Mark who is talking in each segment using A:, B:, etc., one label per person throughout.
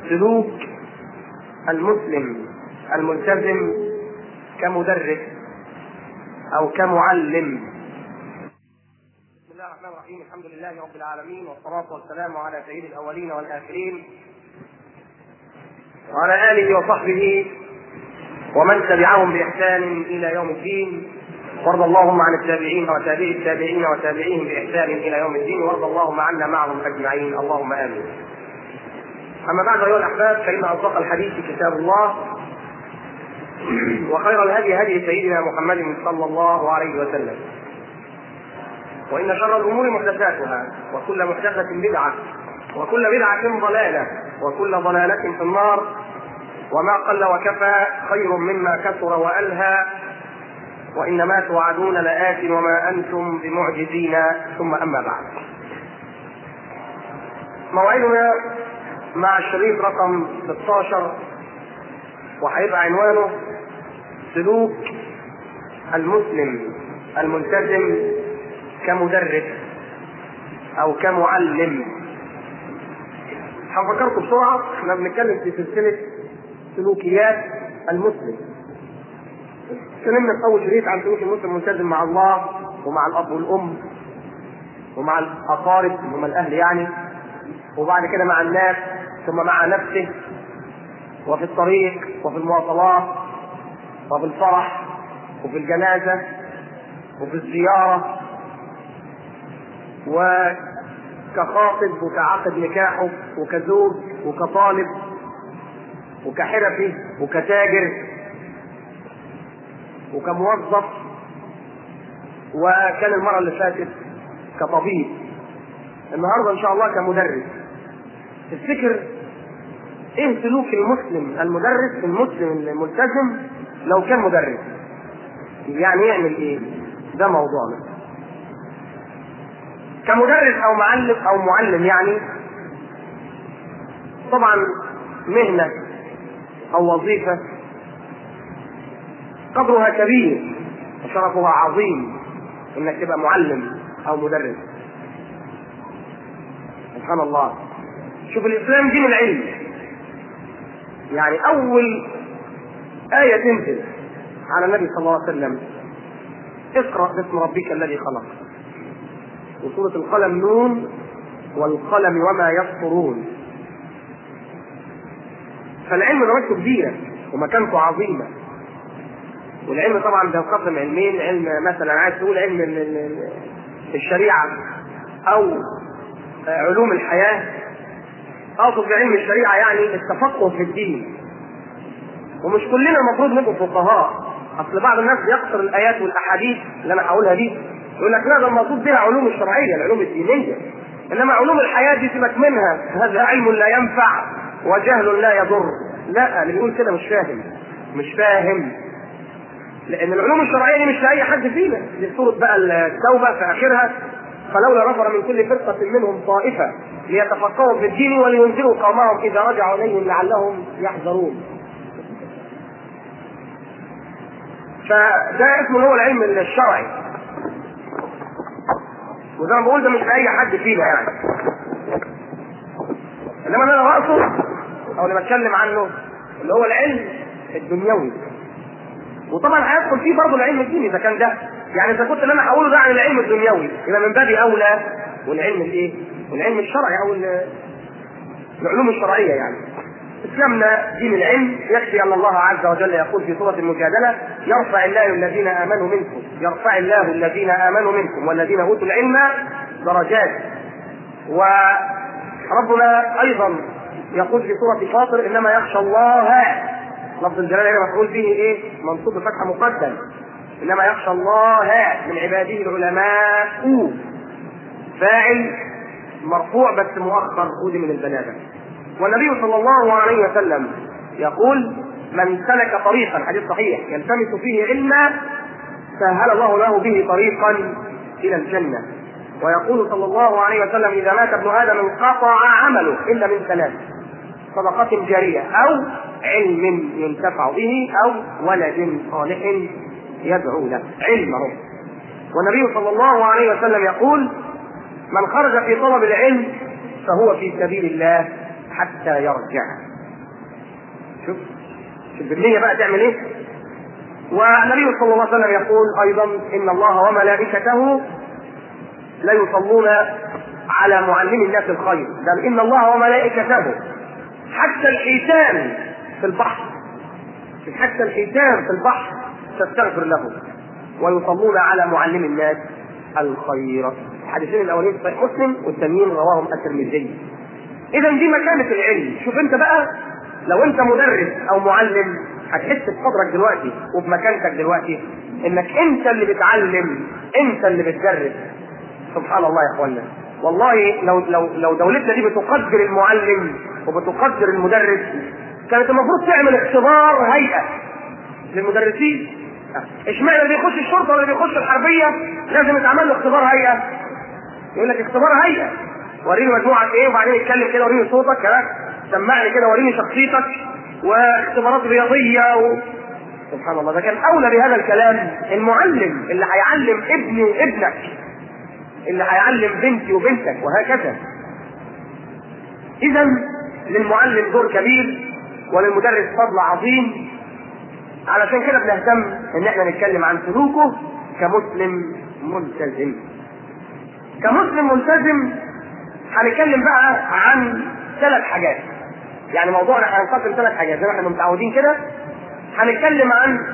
A: سلوك المسلم الملتزم كمدرس او كمعلم بسم الله الرحمن الرحيم الحمد لله رب العالمين والصلاة والسلام على سيد الأولين والآخرين وعلى آله وصحبه ومن تبعهم بإحسان إلى يوم الدين وارض اللهم عن التابعين وتابعي التابعين وتابعيهم بإحسان إلى يوم الدين وارض اللهم عنا معهم أجمعين اللهم آمين أما بعد أيها الأحباب فإن أصدق الحديث كتاب الله وخير الهدي هدي سيدنا محمد صلى الله عليه وسلم وإن شر الأمور محدثاتها وكل محدثة بدعة وكل بدعة ضلالة وكل ضلالة في النار وما قل وكفى خير مما كثر وألهى وإنما توعدون لآت وما أنتم بمعجزين ثم أما بعد موعدنا مع الشريط رقم 16 وهيبقى عنوانه سلوك المسلم الملتزم كمدرس او كمعلم هفكركم بسرعه احنا بنتكلم في سلسله سلوكيات المسلم اتكلمنا في اول شريط عن سلوك المسلم الملتزم مع الله ومع الاب والام ومع الاقارب هم الاهل يعني وبعد كده مع الناس ثم مع نفسه وفي الطريق وفي المواصلات وفي الفرح وفي الجنازه وفي الزياره وكخاطب وكعقد نكاحه وكزوج وكطالب وكحرفي وكتاجر وكموظف وكان المرة اللي فاتت كطبيب النهارده ان شاء الله كمدرس تفتكر ايه سلوك المسلم المدرس المسلم الملتزم لو كان مدرس يعني يعمل ايه ده موضوعنا كمدرس او معلم او معلم يعني طبعا مهنه او وظيفه قدرها كبير وشرفها عظيم انك تبقى معلم او مدرس سبحان الله شوف الاسلام دين العلم يعني اول ايه تنزل على النبي صلى الله عليه وسلم اقرا باسم ربك الذي خلق وسورة القلم نون والقلم وما يسطرون فالعلم درجته كبيرة ومكانته عظيمة والعلم طبعا بينقسم علمين علم مثلا عايز تقول علم الشريعة أو علوم الحياة أقصد بعلم الشريعة يعني التفقه في الدين ومش كلنا المفروض نبقوا فقهاء أصل بعض الناس بيقصر الآيات والأحاديث اللي أنا هقولها دي يقول لك لا ده المقصود بها علوم الشرعيه العلوم الدينيه انما علوم الحياه دي سيبك منها هذا علم لا ينفع وجهل لا يضر لا اللي بيقول كده مش فاهم مش فاهم لان العلوم الشرعيه دي مش لاي حد فينا دي سوره بقى التوبه في اخرها فلولا نفر من كل فرقه منهم طائفه ليتفقهوا في الدين ولينذروا قومهم اذا رجعوا اليهم لعلهم يحذرون فده اسمه هو العلم الشرعي وزي ما بقول ده مش لاي حد فينا يعني انما انا اقصد او اللي بتكلم عنه اللي هو العلم الدنيوي وطبعا هيدخل فيه برضه العلم الديني اذا كان ده يعني اذا كنت اللي انا هقوله ده عن العلم الدنيوي يبقى من باب اولى والعلم الايه؟ والعلم الشرعي او العلوم الشرعيه يعني اسلامنا دين العلم يكفي ان الله عز وجل يقول في سوره المجادله يرفع الله الذين امنوا منكم يرفع الله الذين امنوا منكم والذين اوتوا العلم درجات وربنا ايضا يقول في سوره فاطر انما يخشى الله لفظ الجلاله هنا مفعول به ايه؟ منصوب بفتحه مقدم انما يخشى الله من عباده العلماء فاعل مرفوع بس مؤخر ودي من البلاغه والنبي صلى الله عليه وسلم يقول من سلك طريقا حديث صحيح يلتمس فيه علما سهل الله له به طريقا الى الجنه ويقول صلى الله عليه وسلم اذا مات ابن ادم انقطع عمله الا من ثلاث صدقة جارية أو علم ينتفع به أو ولد صالح يدعو له علمه والنبي صلى الله عليه وسلم يقول من خرج في طلب العلم فهو في سبيل الله حتى يرجع شوف شوف بالنية بقى تعمل ايه والنبي صلى الله عليه وسلم يقول ايضا ان الله وملائكته لا يصلون على معلم الناس الخير بل ان الله وملائكته حتى الحيتان في البحر حتى الحيتان في البحر تستغفر له ويصلون على معلم الناس الخير الحديثين الاولين صحيح مسلم والثانيين رواهم الترمذي اذا دي مكانه العلم شوف انت بقى لو انت مدرس او معلم هتحس بقدرك دلوقتي وبمكانتك دلوقتي انك انت اللي بتعلم انت اللي بتدرس سبحان الله يا اخوانا والله لو لو لو دولتنا دي بتقدر المعلم وبتقدر المدرس كانت المفروض تعمل اختبار هيئه للمدرسين اشمعنى اللي بيخش الشرطه ولا بيخش الحربيه لازم يتعمل له اختبار هيئه يقول لك اختبار هيئه وريني مجموعه ايه وبعدين يتكلم كده وريني صوتك كده سمعني كده وريني شخصيتك واختبارات رياضيه و... سبحان الله ده كان اولى بهذا الكلام المعلم اللي هيعلم ابني ابنك اللي هيعلم بنتي وبنتك وهكذا اذا للمعلم دور كبير وللمدرس فضل عظيم علشان كده بنهتم ان احنا نتكلم عن سلوكه كمسلم ملتزم كمسلم ملتزم هنتكلم بقى عن ثلاث حاجات يعني موضوعنا هينقسم ثلاث حاجات زي ما احنا متعودين كده هنتكلم عن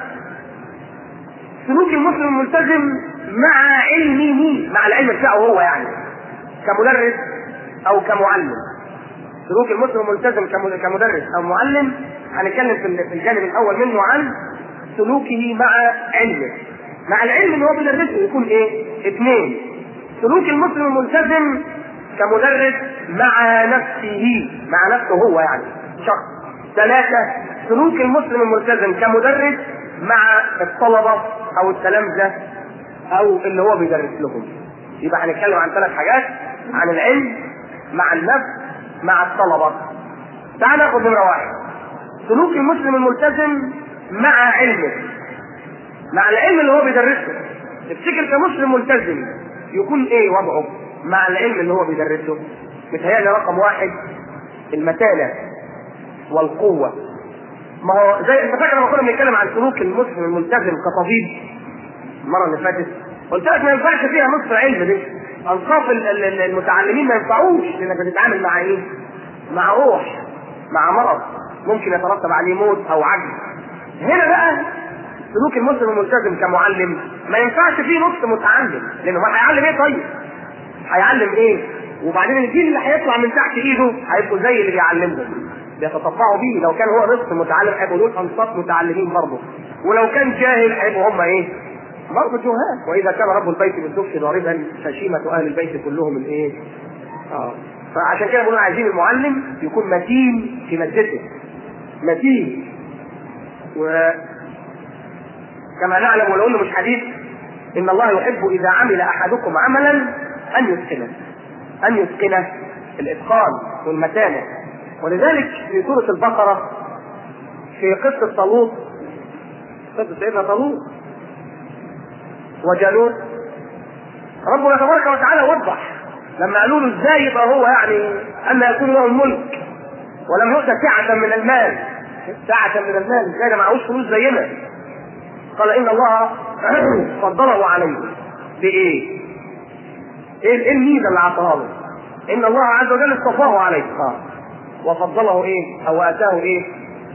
A: سلوك المسلم الملتزم مع علمه مع العلم بتاعه هو يعني كمدرس او كمعلم سلوك المسلم الملتزم كمدرس او معلم هنتكلم في الجانب الاول منه عن سلوكه مع علمه مع العلم اللي هو بيدرسه يكون ايه؟ اثنين سلوك المسلم الملتزم كمدرس مع نفسه مع نفسه هو يعني شخص ثلاثة سلوك المسلم الملتزم كمدرس مع الطلبة أو التلامذة أو اللي هو بيدرس لهم يبقى هنتكلم عن ثلاث حاجات عن العلم مع النفس مع الطلبة تعال ناخد نمرة واحد سلوك المسلم الملتزم مع علمه مع العلم اللي هو بيدرسه تفتكر كمسلم ملتزم يكون ايه وضعه مع العلم اللي هو بيدرسه متهيألي رقم واحد المتانة والقوة ما هو زي انت فاكر لما كنا بنتكلم عن سلوك المسلم الملتزم كطبيب المرة اللي فاتت قلت لك ما ينفعش فيها نصف علم دي انصاف المتعلمين ما ينفعوش لانك بتتعامل مع ايه؟ مع روح مع مرض ممكن يترتب عليه موت او عجز هنا بقى سلوك المسلم الملتزم كمعلم ما ينفعش فيه نص متعلم لانه ما هيعلم ايه طيب؟ هيعلم ايه؟ وبعدين الجيل اللي هيطلع من تحت ايده هيبقوا زي اللي بيعلمهم بيتطبعوا بيه لو كان هو نصف متعلم هيبقوا دول انصاف متعلمين برضه ولو كان جاهل هيبقوا هم ايه؟ برضه جهال واذا كان رب البيت بالدف ضاربا فشيمه اهل البيت كلهم الايه؟ اه فعشان كده بنقول عايزين المعلم يكون متين في مادته متين و كما نعلم ولو انه مش حديث ان الله يحب اذا عمل احدكم عملا ان يتقنه ان يتقنه الاتقان والمتانه ولذلك في سوره البقره في قصه طالوت قصه سيدنا طالوت وجالوت ربنا تبارك وتعالى وضح لما قالوا له ازاي يبقى هو يعني ان يكون له الملك ولم يؤت سعة من المال سعة من المال ازاي ده معهوش فلوس زينا قال ان الله فضله عليه بايه؟ ايه الميزه اللي اعطاها له؟ ان الله عز وجل اصطفاه عليه اه وفضله ايه؟ او اتاه ايه؟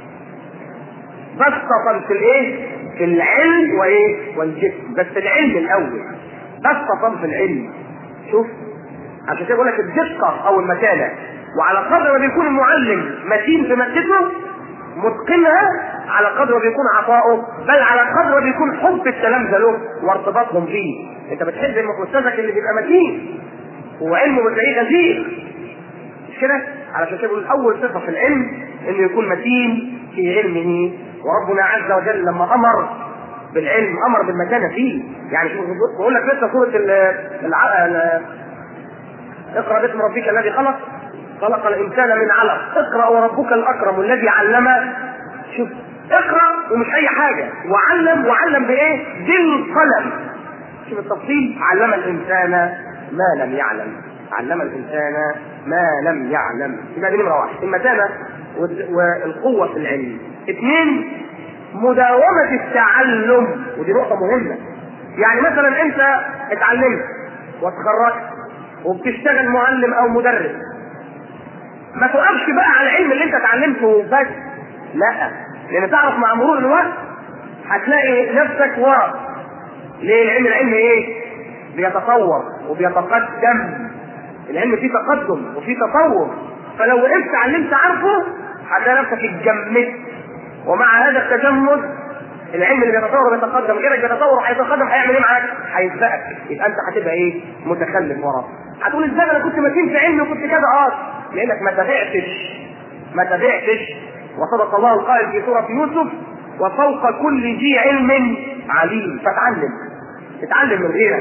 A: بسطة في الايه؟ في العلم وايه؟ والجسم بس العلم الاول بسطة في العلم شوف عشان كده بقول لك الدقة أو المتانة وعلى قدر ما بيكون المعلم متين في مادته متقنها على قدر ما بيكون عطاؤه بل على قدر ما بيكون حب التلامذة له وارتباطهم فيه انت بتحب استاذك اللي بيبقى متين وعلمه بتلاقيه غزير مش كده؟ علشان كده بيقول اول صفه في العلم انه يكون متين في علمه وربنا عز وجل لما امر بالعلم امر بالمتانه فيه يعني شوف بقول لك لسه سوره الع... اقرا باسم ربك الذي خلق خلق الانسان من علق اقرا وربك الاكرم الذي علم شوف اقرا ومش اي حاجه وعلم وعلم بايه؟ بالقلم شوف التفصيل علم الانسان ما لم يعلم علم الانسان ما لم يعلم يبقى دي نمره واحد المتانه والقوة في العلم. اثنين مداومة التعلم ودي نقطة مهمة. يعني مثلا أنت اتعلمت واتخرجت وبتشتغل معلم أو مدرس. ما توقفش بقى على العلم اللي أنت اتعلمته بس. لا لأن تعرف مع مرور الوقت هتلاقي نفسك ورا. ليه؟ لأن العلم إيه؟ بيتطور وبيتقدم. العلم فيه تقدم وفيه تطور فلو وقفت على اللي انت عارفه هتلاقي نفسك اتجمدت ومع هذا التجمد العلم اللي بيتطور وبيتقدم غيرك بيتطور وهيتقدم هيعمل ايه معاك؟ هيسبقك يبقى انت هتبقى ايه؟ متخلف وراه. هتقول ازاي انا كنت متين في علمي وكنت كذا اه لانك ما تابعتش ما تابعتش وصدق الله القائل في سوره يوسف وفوق كل ذي علم عليم فتعلم اتعلم من غيرك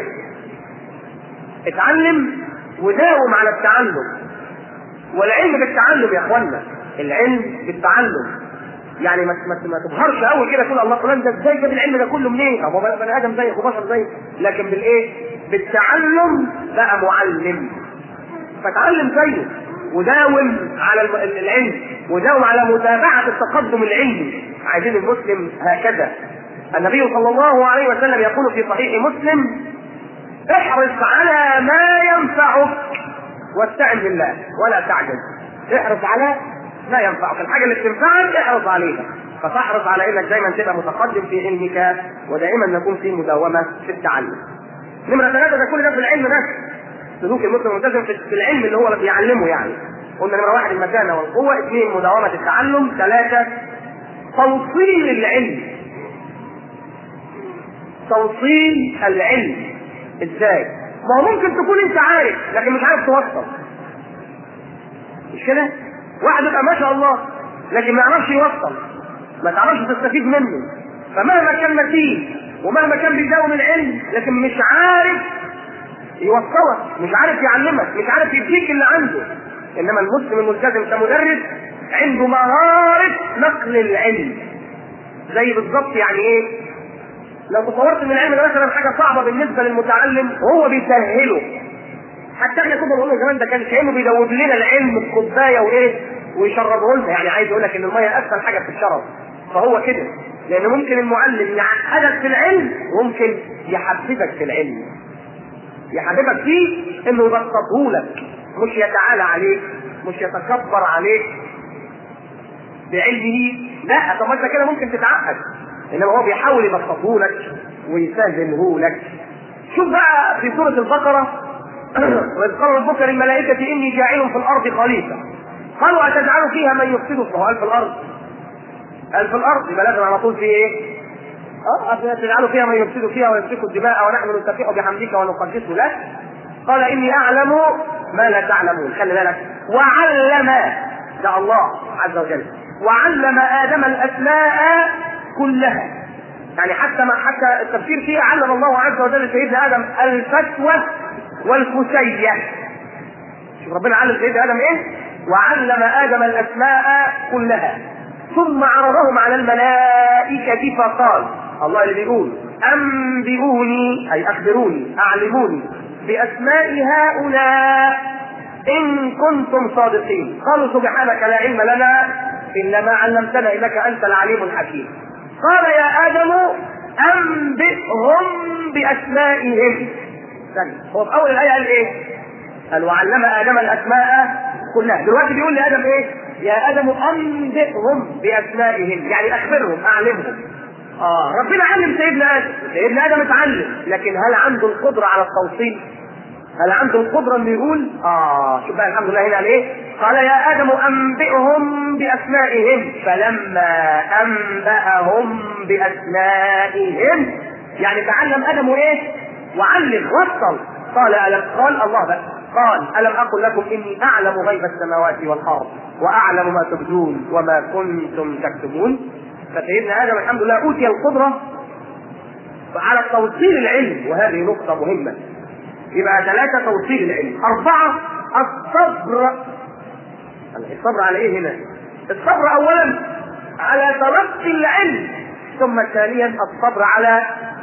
A: اتعلم وداوم على التعلم والعلم بالتعلم يا اخوانا العلم بالتعلم يعني ما ما, ما تظهرش قوي كده تقول الله فلان ده ازاي جاب العلم ده كله منين؟ هو بني ادم زيك وبشر زيك لكن بالايه؟ بالتعلم بقى معلم فتعلم زيه وداوم على العلم وداوم على متابعه التقدم العلمي عايزين المسلم هكذا النبي صلى الله عليه وسلم يقول في صحيح مسلم احرص على ما ينفعك واستعن بالله ولا تعجز احرص على ما ينفعك الحاجه اللي بتنفعك احرص عليها فتحرص على انك دايما تبقى متقدم في علمك ودائما يكون في مداومه في التعلم. نمره ثلاثه ده كل ده في العلم بس. سلوك المسلم الملتزم في العلم اللي هو اللي بيعلمه يعني. قلنا نمره واحد المكانه والقوه، اثنين مداومه التعلم، ثلاثه توصيل العلم. توصيل العلم ازاي؟ ما هو ممكن تكون انت عارف لكن مش عارف توصل. مش كده؟ واحد يبقى ما شاء الله لكن ما يعرفش يوصل ما تعرفش تستفيد منه فمهما كان متين ومهما كان بيداوم العلم لكن مش عارف يوصلك مش عارف يعلمك مش عارف يديك اللي عنده انما المسلم الملتزم كمدرس عنده مهارة نقل العلم زي بالظبط يعني ايه لو تصورت ان العلم ده مثلا حاجه صعبه بالنسبه للمتعلم وهو بيسهله حتى احنا كنا بنقول زمان ده كان كانه بيدوب لنا العلم في كوبايه وايه ويشربه لنا يعني عايز يقول لك ان الميه اسهل حاجه في الشرب فهو كده لان ممكن المعلم يعقدك في العلم وممكن يحببك في العلم يحببك فيه انه يبسطه لك مش يتعالى عليك مش يتكبر عليك بعلمه لا طب انت كده ممكن تتعقد انما هو بيحاول يبسطه لك ويسهله لك شوف بقى في سوره البقره وإذ قال ربك للملائكة إني جاعل في الأرض خليفة قالوا أتجعل فيها من يفسد الله قال في الأرض قال في الأرض يبقى لازم على طول في إيه؟ اه أتجعل فيها من يفسد فيها ويسفك الدماء ونحن نسبح بحمدك ونقدس لك قال إني أعلم ما لا تعلمون خلي بالك وعلم ده الله عز وجل وعلم آدم الأسماء كلها يعني حتى ما حتى التفسير فيه علم الله عز وجل سيدنا آدم الفتوى والكسية شوف ربنا علم سيدنا ادم ايه وعلم ادم الاسماء كلها ثم عرضهم على الملائكة فقال الله اللي بيقول أنبئوني أي أخبروني أعلموني بأسماء هؤلاء إن كنتم صادقين قالوا سبحانك لا علم لنا إلا ما علمتنا إنك أنت العليم الحكيم قال يا آدم أنبئهم بأسمائهم استنى هو في اول الايه قال ايه؟ قال وعلم ادم الاسماء كلها دلوقتي بيقول لادم ايه؟ يا ادم انبئهم باسمائهم يعني اخبرهم اعلمهم اه ربنا علم سيدنا ادم سيدنا ادم اتعلم لكن هل عنده القدره على التوصيل؟ هل عنده القدرة انه يقول اه شوف بقى الحمد لله هنا قال ايه؟ قال يا ادم انبئهم باسمائهم فلما انبأهم باسمائهم يعني تعلم ادم ايه؟ وعلم وصل قال ألم قال الله بقى قال ألم أقل لكم إني أعلم غيب السماوات والأرض وأعلم ما تبدون وما كنتم تكتبون فسيدنا آدم الحمد لله أوتي القدرة على توصيل العلم وهذه نقطة مهمة يبقى ثلاثة توصيل العلم أربعة الصبر الصبر على إيه هنا؟ الصبر أولا على تلقي العلم ثم ثانيا الصبر على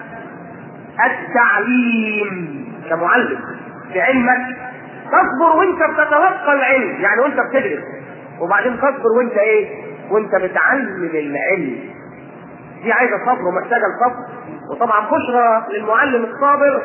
A: التعليم كمعلم في علمك تصبر وانت بتتلقى العلم يعني وانت بتدرس وبعدين تصبر وانت ايه؟ وانت بتعلم العلم دي عايزه صبر ومحتاجه الصبر وطبعا بشرى للمعلم الصابر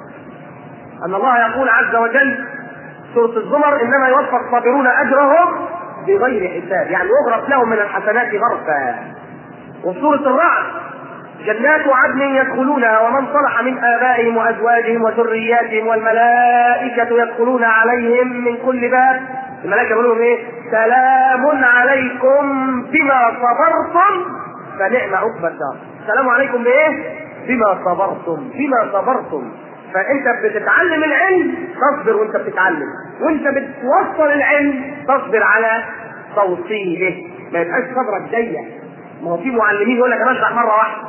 A: ان الله يقول عز وجل سوره الزمر انما يوفى الصابرون اجرهم بغير حساب يعني يغرف لهم من الحسنات غرفا وفي سوره الرعد جنات عدن يدخلونها ومن صلح من ابائهم وازواجهم وذرياتهم والملائكه يدخلون عليهم من كل باب الملائكه يقولون لهم ايه؟ سلام عليكم بما صبرتم فنعم عقبى الدار السلام عليكم بايه؟ بما صبرتم بما صبرتم فانت بتتعلم العلم تصبر وانت بتتعلم وانت بتوصل العلم تصبر على توصيله ما يبقاش صبرك ضيق ما هو في معلمين يقول لك انا اشرح مره واحده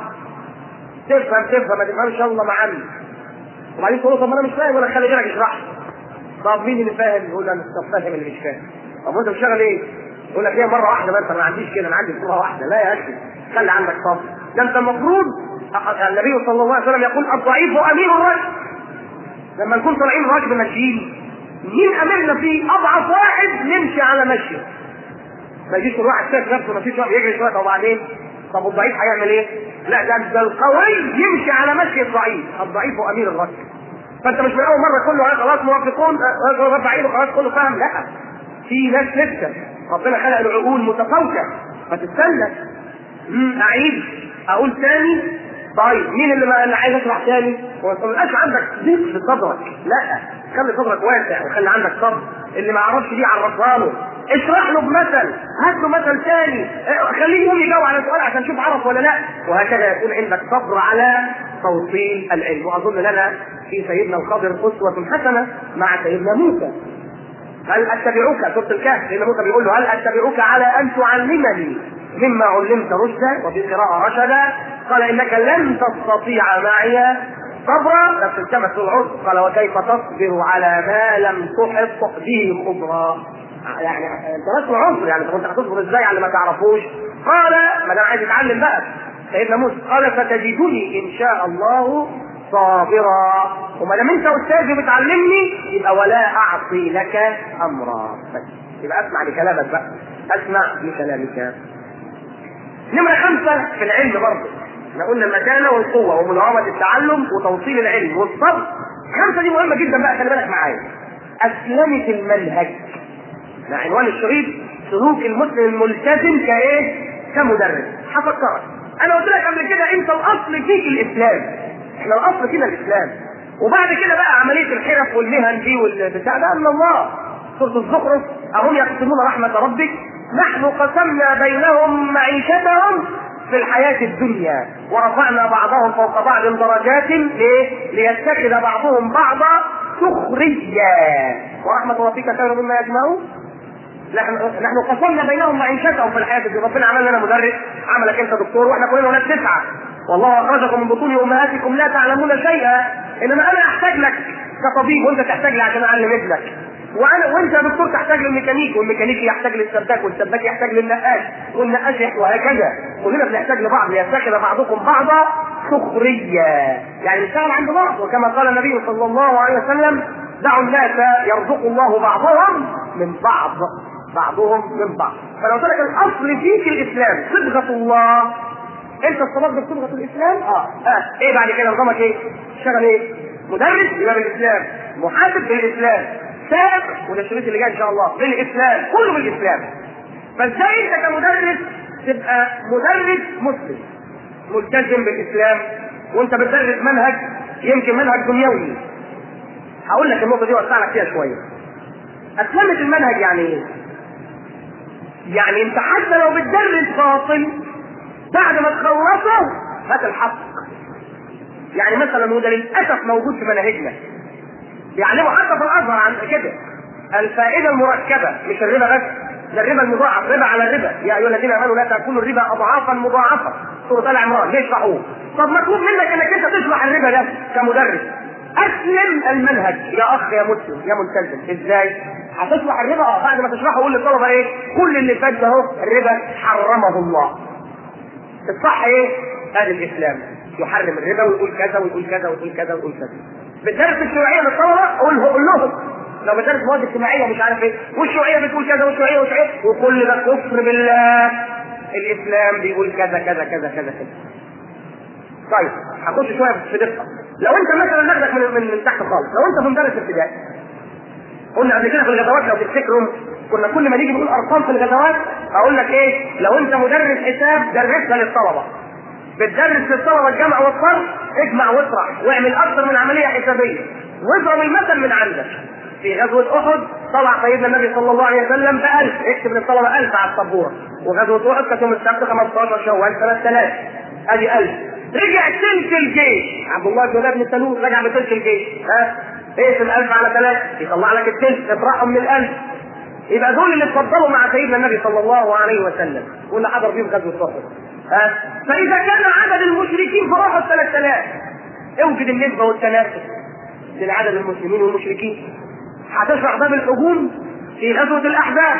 A: تفهم تفهم ما تفهمش الله معلم وبعدين تقول طب انا مش فاهم ولا خلي غيرك يشرح طب مين اللي فاهم؟ يقول انا فاهم اللي مش فاهم طب وانت بتشتغل ايه؟ يقول لك هي مره واحده بس انا ما عنديش كده انا عندي صوره واحده لا يا اخي خلي عندك صبر ده انت المفروض النبي صلى الله عليه وسلم يقول الضعيف امير الرجل لما نكون طالعين راكب ماشيين مين امرنا فيه اضعف واحد نمشي على مشيه ما يجيش الواحد شايف نفسه ما فيش واحد يجري شويه وبعدين طب الضعيف هيعمل ايه؟ لا ده ده القوي يمشي على مشي الضعيف الضعيف امير الرجل فانت مش من اول مره كله خلاص موافقون رفع ايده خلاص كله فاهم لا في ناس لسه ربنا خلق العقول متفاوته فتستنى اعيد اقول تاني طيب مين اللي, ما اللي عايز اشرح تاني؟ وما تبقاش عندك ضيق في صدرك، لا خلي صدرك واسع وخلي عندك صبر، اللي ما يعرفش دي عرفها له، اشرح له بمثل، هات له مثل تاني، خليه يقوم يجاوب على سؤال عشان نشوف عرف ولا لا، وهكذا يكون عندك صبر على توصيل العلم، واظن لنا في سيدنا الخضر اسوة حسنة مع سيدنا موسى. هل اتبعوك سورة الكهف سيدنا موسى بيقول له هل اتبعوك على ان تعلمني مما علمت رشدا وفي قراءة رشدا قال انك لن تستطيع معي صبرا نفس الكلمة في العرف قال وكيف تصبر على ما لم تحط به خبرا يعني انت بس عذر يعني انت هتصبر ازاي على ما تعرفوش قال ما دام عايز يتعلم بقى سيدنا موسى قال فتجدني ان شاء الله صابرا وما دام انت استاذي وبتعلمني يبقى ولا اعصي لك امرا بس يبقى اسمع لكلامك بقى اسمع لكلامك نمرة خمسة في العلم برضه احنا قلنا المكانة والقوة ومداومة التعلم وتوصيل العلم والصبر خمسة دي مهمة جدا بقى خلي بالك معايا أسلمة المنهج مع عنوان الشريط سلوك المسلم الملتزم كايه؟ كمدرس هفكرك انا قلت لك قبل كده انت الاصل فيك الاسلام احنا الاصل فينا الاسلام وبعد كده بقى عمليه الحرف والمهن دي والبتاع ده ان الله سوره الزخرف اهم يقسمون رحمه ربك نحن قسمنا بينهم معيشتهم في الحياة الدنيا ورفعنا بعضهم فوق بعض درجات ليه؟ ليتخذ بعضهم بعضا سخريا ورحمة ربك خير مما يجمعون نحن نحن قسمنا بينهم معيشتهم في الحياة الدنيا ربنا عمل لنا مدرس عملك انت دكتور واحنا كلنا ولاد تسعة والله اخرجكم من بطون امهاتكم لا تعلمون شيئا انما انا احتاج لك كطبيب وانت تحتاج لي عشان اعلم ابنك وانا وانت يا دكتور تحتاج للميكانيكي والميكانيكي يحتاج للسباك والسباك يحتاج للنقاش والنقاش وهكذا كلنا بنحتاج لبعض ليتخذ بعضكم بعضا سخريا يعني نشتغل عند بعض وكما قال النبي صلى الله عليه وسلم دعوا الناس يرزق الله بعضهم من بعض بعضهم من بعض فلو قلت لك الاصل فيك الاسلام صبغه الله انت اصطبغت بصبغه الاسلام اه اه ايه بعد كده نظامك ايه؟ تشتغل ايه؟ مدرس يبقى بالاسلام محاسب بالاسلام سائق وده الشريط اللي جاي ان شاء الله بالاسلام كله بالاسلام فازاي انت كمدرس تبقى مدرس مسلم ملتزم بالاسلام وانت بتدرس منهج يمكن منهج دنيوي هقول لك النقطه دي واسع لك فيها شويه اسلمت المنهج يعني ايه؟ يعني انت حتى لو بتدرس باطل بعد ما تخلصه هات الحق يعني مثلا وده للاسف موجود في مناهجنا بيعلموا حتى في الازهر عن كده الفائده المركبه مش الربا بس ده الربا المضاعف ربا على الربا يا ايها الذين امنوا لا تاكلوا الربا اضعافا مضاعفه سوره ال عمران ليه يشرحوه طب مطلوب منك انك انت تشرح الربا ده كمدرس اسلم المنهج يا اخ يا مسلم يا ملتزم ازاي؟ هتشرح الربا اه بعد ما تشرحه قول للطلبه ايه؟ كل اللي فات ده اهو الربا حرمه الله. الصح ايه؟ هذا الاسلام يحرم الربا ويقول كذا ويقول كذا ويقول كذا ويقول كذا. بتدرس الشرعيه للطلبه قول قول لهم لو بدرس مواد اجتماعيه ومش عارف ايه والشيوعيه بتقول كذا والشيوعيه والشيوعيه وكل ده كفر بالله الاسلام بيقول كذا كذا كذا كذا كذا طيب هخش شويه في دقه لو انت مثلا ناخدك من, من, من تحت خالص لو انت في مدرس ابتدائي قلنا قبل كده في الغزوات لو تفتكروا كنا كل ما نيجي نقول ارقام في الغزوات اقول لك ايه لو انت مدرس حساب درسها للطلبه بتدرس للطلبه الجمع والصرف اجمع واطرح واعمل اكثر من عمليه حسابيه واضرب المثل من عندك في غزوة أحد طلع سيدنا النبي صلى الله عليه وسلم بألف اكتب للطلبة ألف على السبورة وغزوة أحد كانت يوم السبت 15 شوال سنة 3 أدي ألف رجع تلك الجيش عبد الله بن ابن سلول رجع بتلك الجيش ها اقسم الألف على ثلاثة يطلع لك التلك اطرحهم من الألف يبقى دول اللي اتفضلوا مع سيدنا النبي صلى الله عليه وسلم واللي حضر فيهم غزوة أحد ها فإذا كان عدد المشركين في أحد 3000 اوجد النسبة والتناسب بين عدد المسلمين والمشركين هتشرح باب الهجوم في غزوة الأحزاب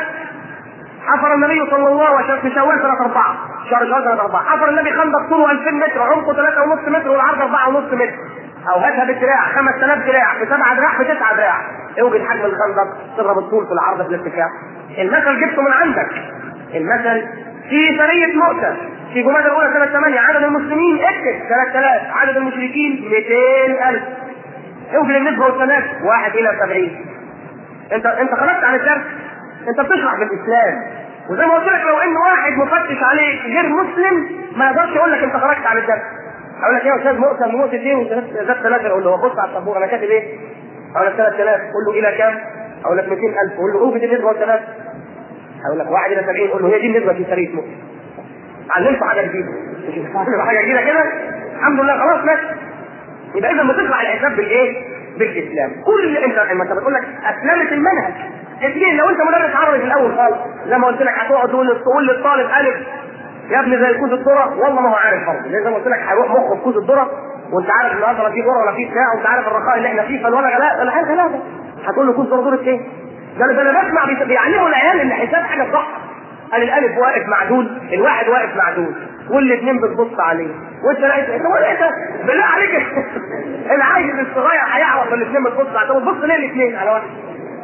A: حفر النبي صلى الله عليه وسلم في شوال سنة أربعة شهر شوال سنة أربعة حفر النبي خندق طوله 2000 متر عمقه 3.5 متر والعرض 4.5 متر أو هاتها بالدراع 5000 دراع في 7 دراع في 9 دراع اوجد حجم الخندق تضرب الطول في العرض في الارتفاع المثل جبته من عندك المثل في سرية مؤتة في جمادى الأولى سنة 8 عدد المسلمين اكتب 3000 عدد المشركين 200000 اوجد النسبة والتناسب 1 إلى 70 انت انت خرجت عن الدرس انت بتشرح بالاسلام وزي ما قلت لك لو ان واحد مفتش عليك غير مسلم ما يقدرش يقول لك انت خرجت عن الدرس اقول لك ايه يا استاذ مؤتم مؤتة ايه وزاد ثلاثة اقول له بص على السبوره انا كاتب ايه؟ اقول لك 3000 قول له الى كام؟ اقول لك 200000 قول له اوجد النسبه والثلاث اقول لك 1 الى 70 قول له هي دي النسبه في سريه مؤتة علمته حاجه جديده حاجه جديده كده الحمد لله خلاص ماشي يبقى اذا بتطلع الحساب بالايه؟ بالاسلام كل انت لما انت بتقول لك اسلمت المنهج اثنين لو انت مدرس عربي في الاول خالص زي ما قلت لك هتقعد تقول تقول للطالب الف يا ابني زي كوز الذره والله ما هو عارف برضه زي ما قلت لك هيروح مخه في كوز الذره وانت عارف النهارده لا في ذره ولا في بتاع وانت عارف الرخاء اللي احنا فيه فالولا غلاء ولا حاجه غلاء هتقول له كوز ذره ذره ايه؟ ده انا انا بسمع بيعلموا العيال ان حساب حاجه صح قال الالف واقف معدول الواحد واقف معدول والاثنين بتبص عليه وانت لقيت انت انت بالله عليك العيل الصغير هيعرف الاثنين بتبص عليه طب بتبص ليه الاثنين على واحد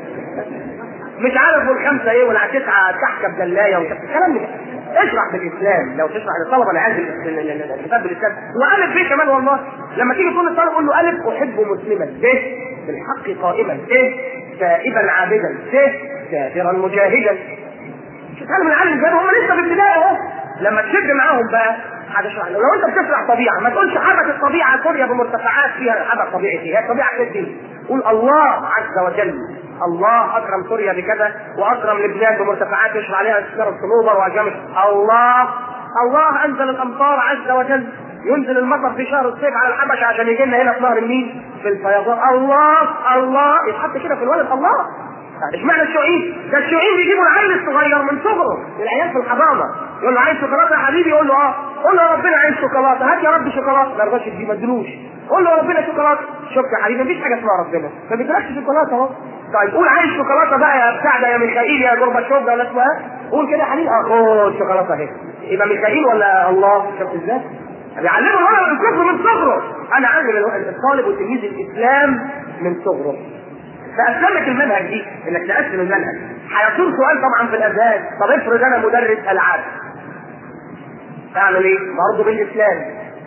A: مش عارف والخمسه ايه ولا تسعه تحكم دلايه الكلام ده اشرح بالاسلام لو تشرح للطلبه العيال الكتاب بالاسلام والف بيه كمان والله لما تيجي تقول للطالب قول له الف احب مسلما ب بالحق قائما ب تائبا عابدا س كافرا مجاهدا تتعلم العالم ازاي هم لسه في البدايه اهو لما تشد معاهم بقى هتشرح لو انت بتشرح طبيعه ما تقولش حركه الطبيعه سوريا بمرتفعات فيها حركه طبيعي فيها هي الطبيعه كده دي قول الله عز وجل الله اكرم سوريا بكذا واكرم لبنان بمرتفعات يشرح عليها اشجار الصنوبر واجامل الله الله انزل الامطار عز وجل ينزل المطر في شهر الصيف على الحبشه عشان يجي لنا هنا في نهر النيل في الفيضان الله الله يتحط كده في الولد الله اشمعنى الشيوعيين؟ ده الشيوعيين بيجيبوا العيل الصغير من صغره العيال في الحضانه يقول له عايز شوكولاته يا حبيبي يقول له اه قول له يا ربنا عايز شوكولاته هات يا رب شوكولاته ما رضاش يديه ما ادلوش قول له يا ربنا شوكولاته شوف يا حبيبي مفيش حاجه اسمها ربنا ما بيديلكش شوكولاته اهو طيب قول عايز شوكولاته بقى يا بتاع ده يا ميخائيل يا جورباتشوف ولا اسمها قول كده يا حبيبي اه خد شوكولاته اهي يبقى ميخائيل ولا الله شفت ازاي؟ بيعلمه الولد الكفر من صغره انا علم الطالب والتلميذ الاسلام من صغره فاسلمت المنهج دي انك تقسم المنهج هيصير سؤال طبعا في الاذهان طب افرض انا مدرس العاب اعمل ايه؟ برضه بالاسلام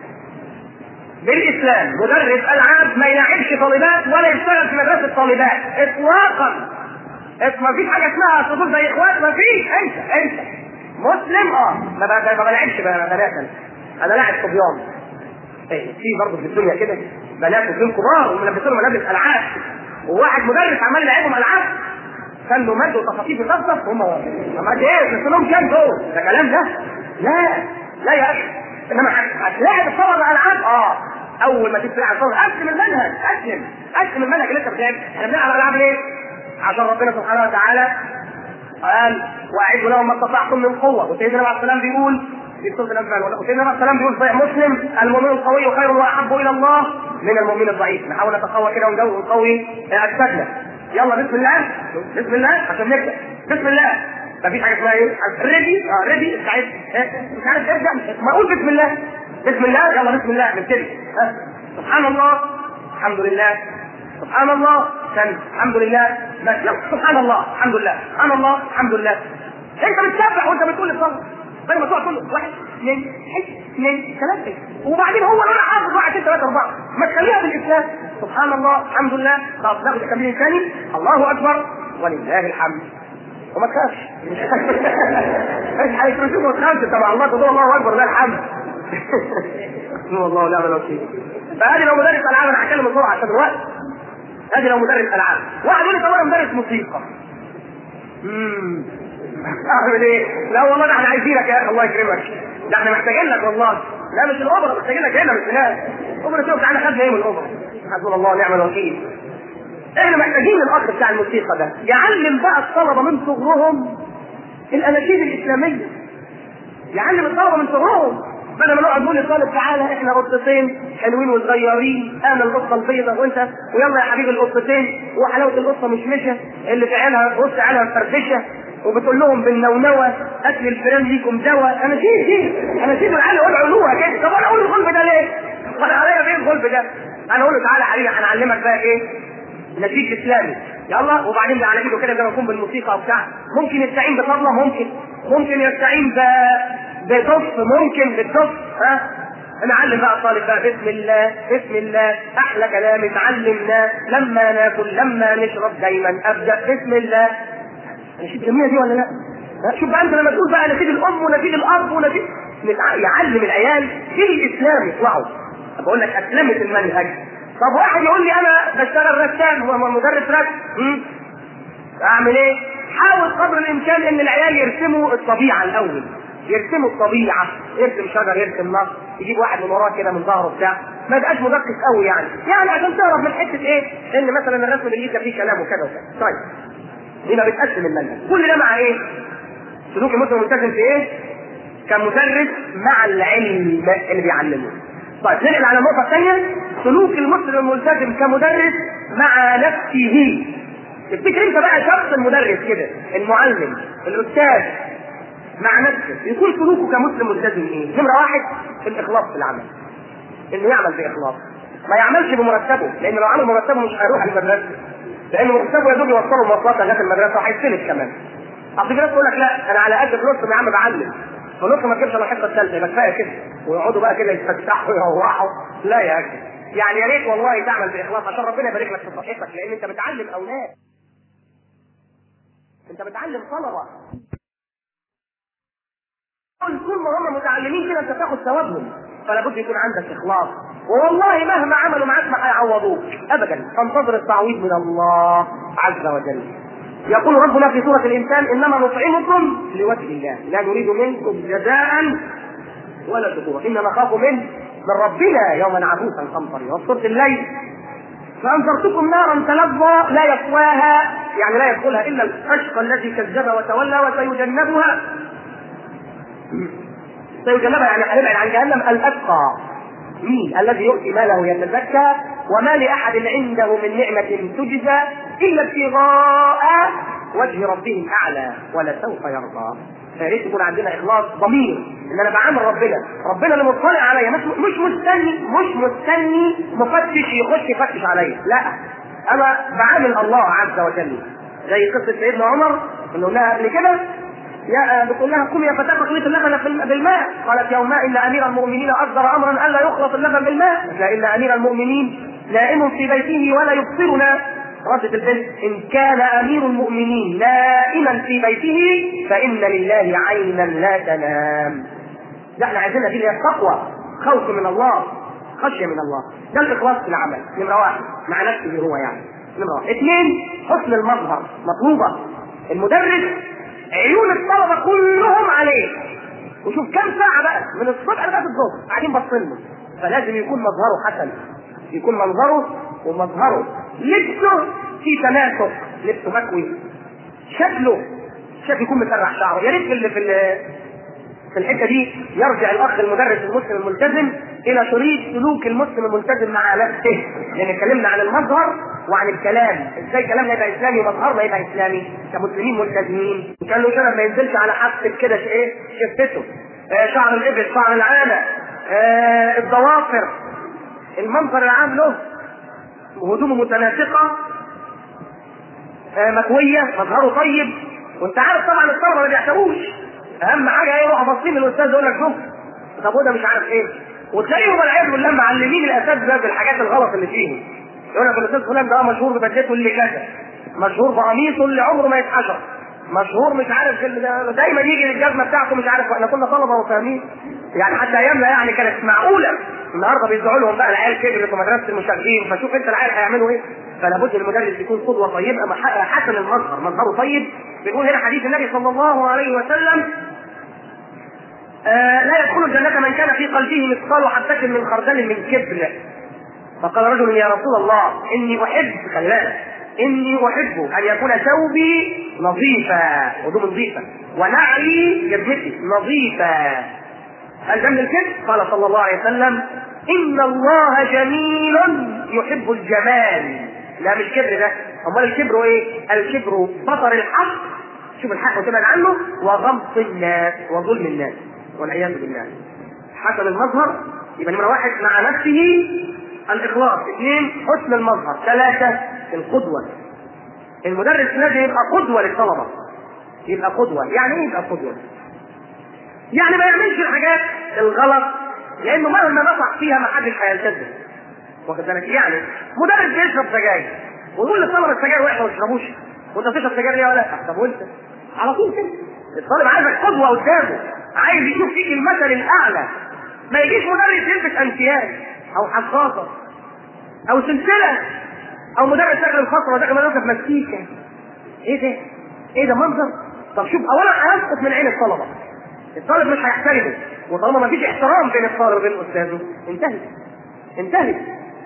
A: بالاسلام مدرس العاب ما يلعبش طالبات ولا يشتغل في مدرسه طالبات اطلاقا ما فيش حاجه اسمها صدور زي اخوات ما فيش انت انت مسلم اه ما ما بلعبش بنات انا لاعب صبيان في برضه في الدنيا كده بنات وفيهم كبار وملبسين ملابس العاب وواحد مدرس عمال يلعبهم العاب كان له مد وتخاطيف يصفصف هم ما ايه بس لهم كام دول ده كلام ده لا لا يا اخي انما هتلاعب الطلبه العاب اه اول ما تيجي تلعب الطلبه قسم المنهج قسم قسم المنهج اللي انت بتلعب احنا بنلعب العاب ليه؟ عشان ربنا سبحانه وتعالى قال واعدوا لهم ما استطعتم من قوه وسيدنا عليه السلام بيقول في سوره الانفال وسيدنا عليه السلام بيقول صحيح مسلم المؤمن القوي خير واحب الى الله من المؤمن الضعيف نحاول نتقوى كده ونجو ونقوي اجسادنا يلا بسم الله بسم الله عشان نبدا بسم الله مفيش حاجه اسمها ايه؟ ريدي اه ريدي مش عارف مش عارف ابدا ما اقول بسم الله بسم الله يلا بسم الله نبتدي سبحان الله الحمد لله سبحان الله سن الحمد لله بس سبحان الله الحمد لله سبحان الله الحمد لله انت بتسبح وانت بتقول الصلاه بدل ما تقعد تقول واحد اثنين اثنين ثلاثه وبعدين هو انا حافظ واحد اثنين ثلاثه اربعه ما تخليها بالاسلام سبحان الله الحمد لله خلاص ناخد التمرين الثاني الله اكبر ولله الحمد وما تخافش مش هيفرشوك ما تخافش طبعا الله تقول الله اكبر لا الحمد والله لا الوكيل فهذه لو مدرس العاب انا هتكلم بسرعه عشان الوقت هذه لو مدرس العاب واحد يقول لي طب انا مدرس موسيقى امم اعمل ايه؟ لا والله ده احنا عايزينك يا اخي الله يكرمك ده احنا محتاجين لك والله لا مش الاوبرا محتاجين لك هنا مش هناك اوبرا شوف تعالى خدنا ايه من الاوبرا حسبنا الله ونعم الوكيل احنا محتاجين الاخ بتاع الموسيقى ده يعلم بقى الطلبه من صغرهم الاناشيد الاسلاميه يعلم الطلبه من صغرهم بدل ما نقعد نقول للطالب تعالى احنا قطتين حلوين وصغيرين انا القطه البيضاء وانت ويلا يا حبيبي القطتين وحلاوه القطه مشمشه اللي في عينها بص عينها مفرفشه وبتقول لهم بالنونوه اكل الفيران ليكم دواء انا شيء شيء انا شيء العيال يقول علوها كده طب انا اقول الغلب ده ليه؟ وانا عليا فين الغلب ده؟ انا اقول له تعالى يا حبيبي هنعلمك بقى ايه؟ نشيد اسلامي يلا وبعدين ده على ايده كده زي ما يكون بالموسيقى وبتاع ممكن يستعين بطبله ممكن ممكن يستعين ب بدف ممكن بالدف ها نعلم بقى الطالب بقى بسم الله بسم الله احلى كلام اتعلمناه لما ناكل لما نشرب دايما ابدا بسم الله نشيد الجميله دي ولا لا؟ شوف بقى انت لما تقول بقى نشيد الام ونشيد الاب ونشيد يعلم العيال في الاسلام يطلعوا بقول لك اسلمت المنهج طب واحد يقول لي انا بشتغل رسام ومدرس رسم اعمل ايه؟ حاول قدر الامكان ان العيال يرسموا الطبيعه الاول يرسموا الطبيعه يرسم شجر يرسم نهر يجيب واحد من وراه كده من ظهره بتاع ما يبقاش مدقق قوي يعني يعني عشان تعرف من حته ايه ان مثلا الرسم اللي يجي فيه كلام وكذا وكذا طيب هنا بتقسم المنهج كل ده مع ايه؟ سلوك المسلم ملتزم في ايه؟ كمدرس مع العلم اللي بيعلمه طيب ننقل على النقطة الثانية سلوك المسلم الملتزم كمدرس مع نفسه تفتكر انت بقى شخص المدرس كده المعلم الاستاذ مع نفسه يكون سلوكه كمسلم ملتزم ايه؟ نمرة واحد الاخلاص في العمل انه يعمل باخلاص ما يعملش بمرتبه لان لو عمل مرتبه مش هيروح المدرسه لان مرتبه يا دوب يوصله المواصلات لغايه المدرسه وهيستلف كمان اصل في ناس تقول لك لا انا على قد فلوسهم يا عم بعلم فلوسهم ما تجيبش الا الحصه الثالثه يبقى كفايه كده ويقعدوا بقى كده يتفتحوا ويروحوا لا يا اخي يعني يا ريت والله تعمل باخلاص عشان ربنا يبارك لك في صحتك لان انت بتعلم اولاد انت بتعلم طلبه طول ما هم متعلمين كده انت تاخد ثوابهم فلا بد يكون عندك اخلاص والله مهما عملوا معاك ما هيعوضوك ابدا فانتظر التعويض من الله عز وجل يقول ربنا في سورة الإنسان إنما نطعمكم لوجه الله لا نريد منكم جزاء ولا شكورا إنما نخاف منه من ربنا يوما عبوسا قمطريا وفي سورة الليل فأنذرتكم نارا تلظى لا يقواها يعني لا يدخلها إلا الأشقى الذي كذب وتولى وسيجنبها سيجنبها يعني هيبعد عن جهنم الأتقى مين الذي يؤتي ماله يتزكى وما لأحد عنده من نعمة تجزى إلا ابتغاء وجه ربه الأعلى ولسوف يرضى فيا ريت يكون عندنا إخلاص ضمير إن أنا بعامل ربنا ربنا اللي مطلع عليا مش مش مستني مش مستني مفتش يخش يفتش عليا لا أنا بعامل الله عز وجل زي قصة سيدنا عمر اللي قلناها قبل كده يا بتقول لها قومي يا فتاة تخلط اللبن بالماء قالت يومئذ إن أمير المؤمنين أصدر أمرا ألا يخلط اللبن بالماء إن أمير المؤمنين نائم في بيته ولا يبصرنا ردت البنت إن كان أمير المؤمنين نائما في بيته فإن لله عينا لا تنام ده احنا عايزينها دي اللي هي التقوى خوف من الله خشية من الله ده الإخلاص في العمل نمرة واحد مع نفسه هو يعني نمرة واحد اثنين حسن المظهر مطلوبة المدرس عيون الطلبة كلهم عليه وشوف كم ساعة بقى من الصبح لغاية الظهر قاعدين باصين له فلازم يكون مظهره حسن يكون منظره ومظهره لبسه في تناسق لبسه مكوي شكله شكله يكون مسرح شعره يا ريت في ال- في ال- في الحته دي يرجع الاخ المدرس المسلم الملتزم الى شريط سلوك المسلم الملتزم مع نفسه لان اتكلمنا عن المظهر وعن الكلام ازاي كلامنا يبقى اسلامي ومظهرنا يبقى اسلامي كمسلمين ملتزمين وكان له شنب ما ينزلش على حافه كده ش- ايه شفته آه شعر الابل شعر العانه آه الضوافر المنظر العام له وهدومه متناسقه آه، مكويه مظهره طيب وانت عارف طبعا الطلبه ما بيعتبوش اهم حاجه ايه يروحوا باصين للاستاذ يقول لك شوف طب وده مش عارف ايه وتلاقيهم والعياذ بالله معلمين الاساتذه بالحاجات الغلط اللي فيهم يقول لك الاستاذ فلان ده مشهور ببدلته اللي كذا مشهور بقميصه اللي عمره ما يتحشر مشهور مش عارف ال- ده- دايما يجي الجزمه بتاعته مش عارف احنا كنا طلبه وفاهمين يعني حتى ايامنا يعني كانت معقوله النهارده بيدعوا لهم بقى العيال كبرت ومدرسه المشاغبين فشوف انت العيال هيعملوا ايه فلا بد المدرس يكون قدوه طيبه مح- حسن المظهر مظهره طيب بنقول هنا حديث النبي صلى الله عليه وسلم آه لا يدخل الجنة من كان في قلبه مثقال حبة من خردل من كبر فقال رجل يا رسول الله إني أحب خلي بالك إني أحب أن يكون ثوبي نظيفا هدوم نظيفة ونعلي جزمتي نظيفة هل ده من الكذب؟ قال صلى الله عليه وسلم إن الله جميل يحب الجمال لا مش كبر ده أمال الكبر إيه؟ الكبر بطر الحق شوف الحق وتبعد عنه وغمط الناس وظلم الناس والعياذ بالله حسن المظهر يبقى نمرة واحد مع نفسه الإخلاص اثنين حسن المظهر ثلاثة القدوة المدرس لازم يبقى قدوة للطلبة يبقى قدوة يعني ايه يبقى قدوة؟ يعني ما يعملش الحاجات الغلط لانه مهما نطق فيها ما حدش هيلتزم واخد بالك يعني مدرس بيشرب سجاير ويقول للطلبه السجاير وحشه ما تشربوش وانت بتشرب سجاير ليه ولا لا؟ طب وانت؟ على طول كده الطالب عايزك قدوه قدامه عايز يشوف فيك المثل الاعلى ما يجيش مدرس يلبس انسيان او حصاصه او سلسله او مدرس داخل الفصل وداخل مدرسه مسكيكه ايه ده؟ ايه ده منظر؟ طب شوف اولا هيسقط من عين الطلبه الطالب مش هيحترمه وطالما ما فيش احترام بين الطالب وبين استاذه انتهت انتهت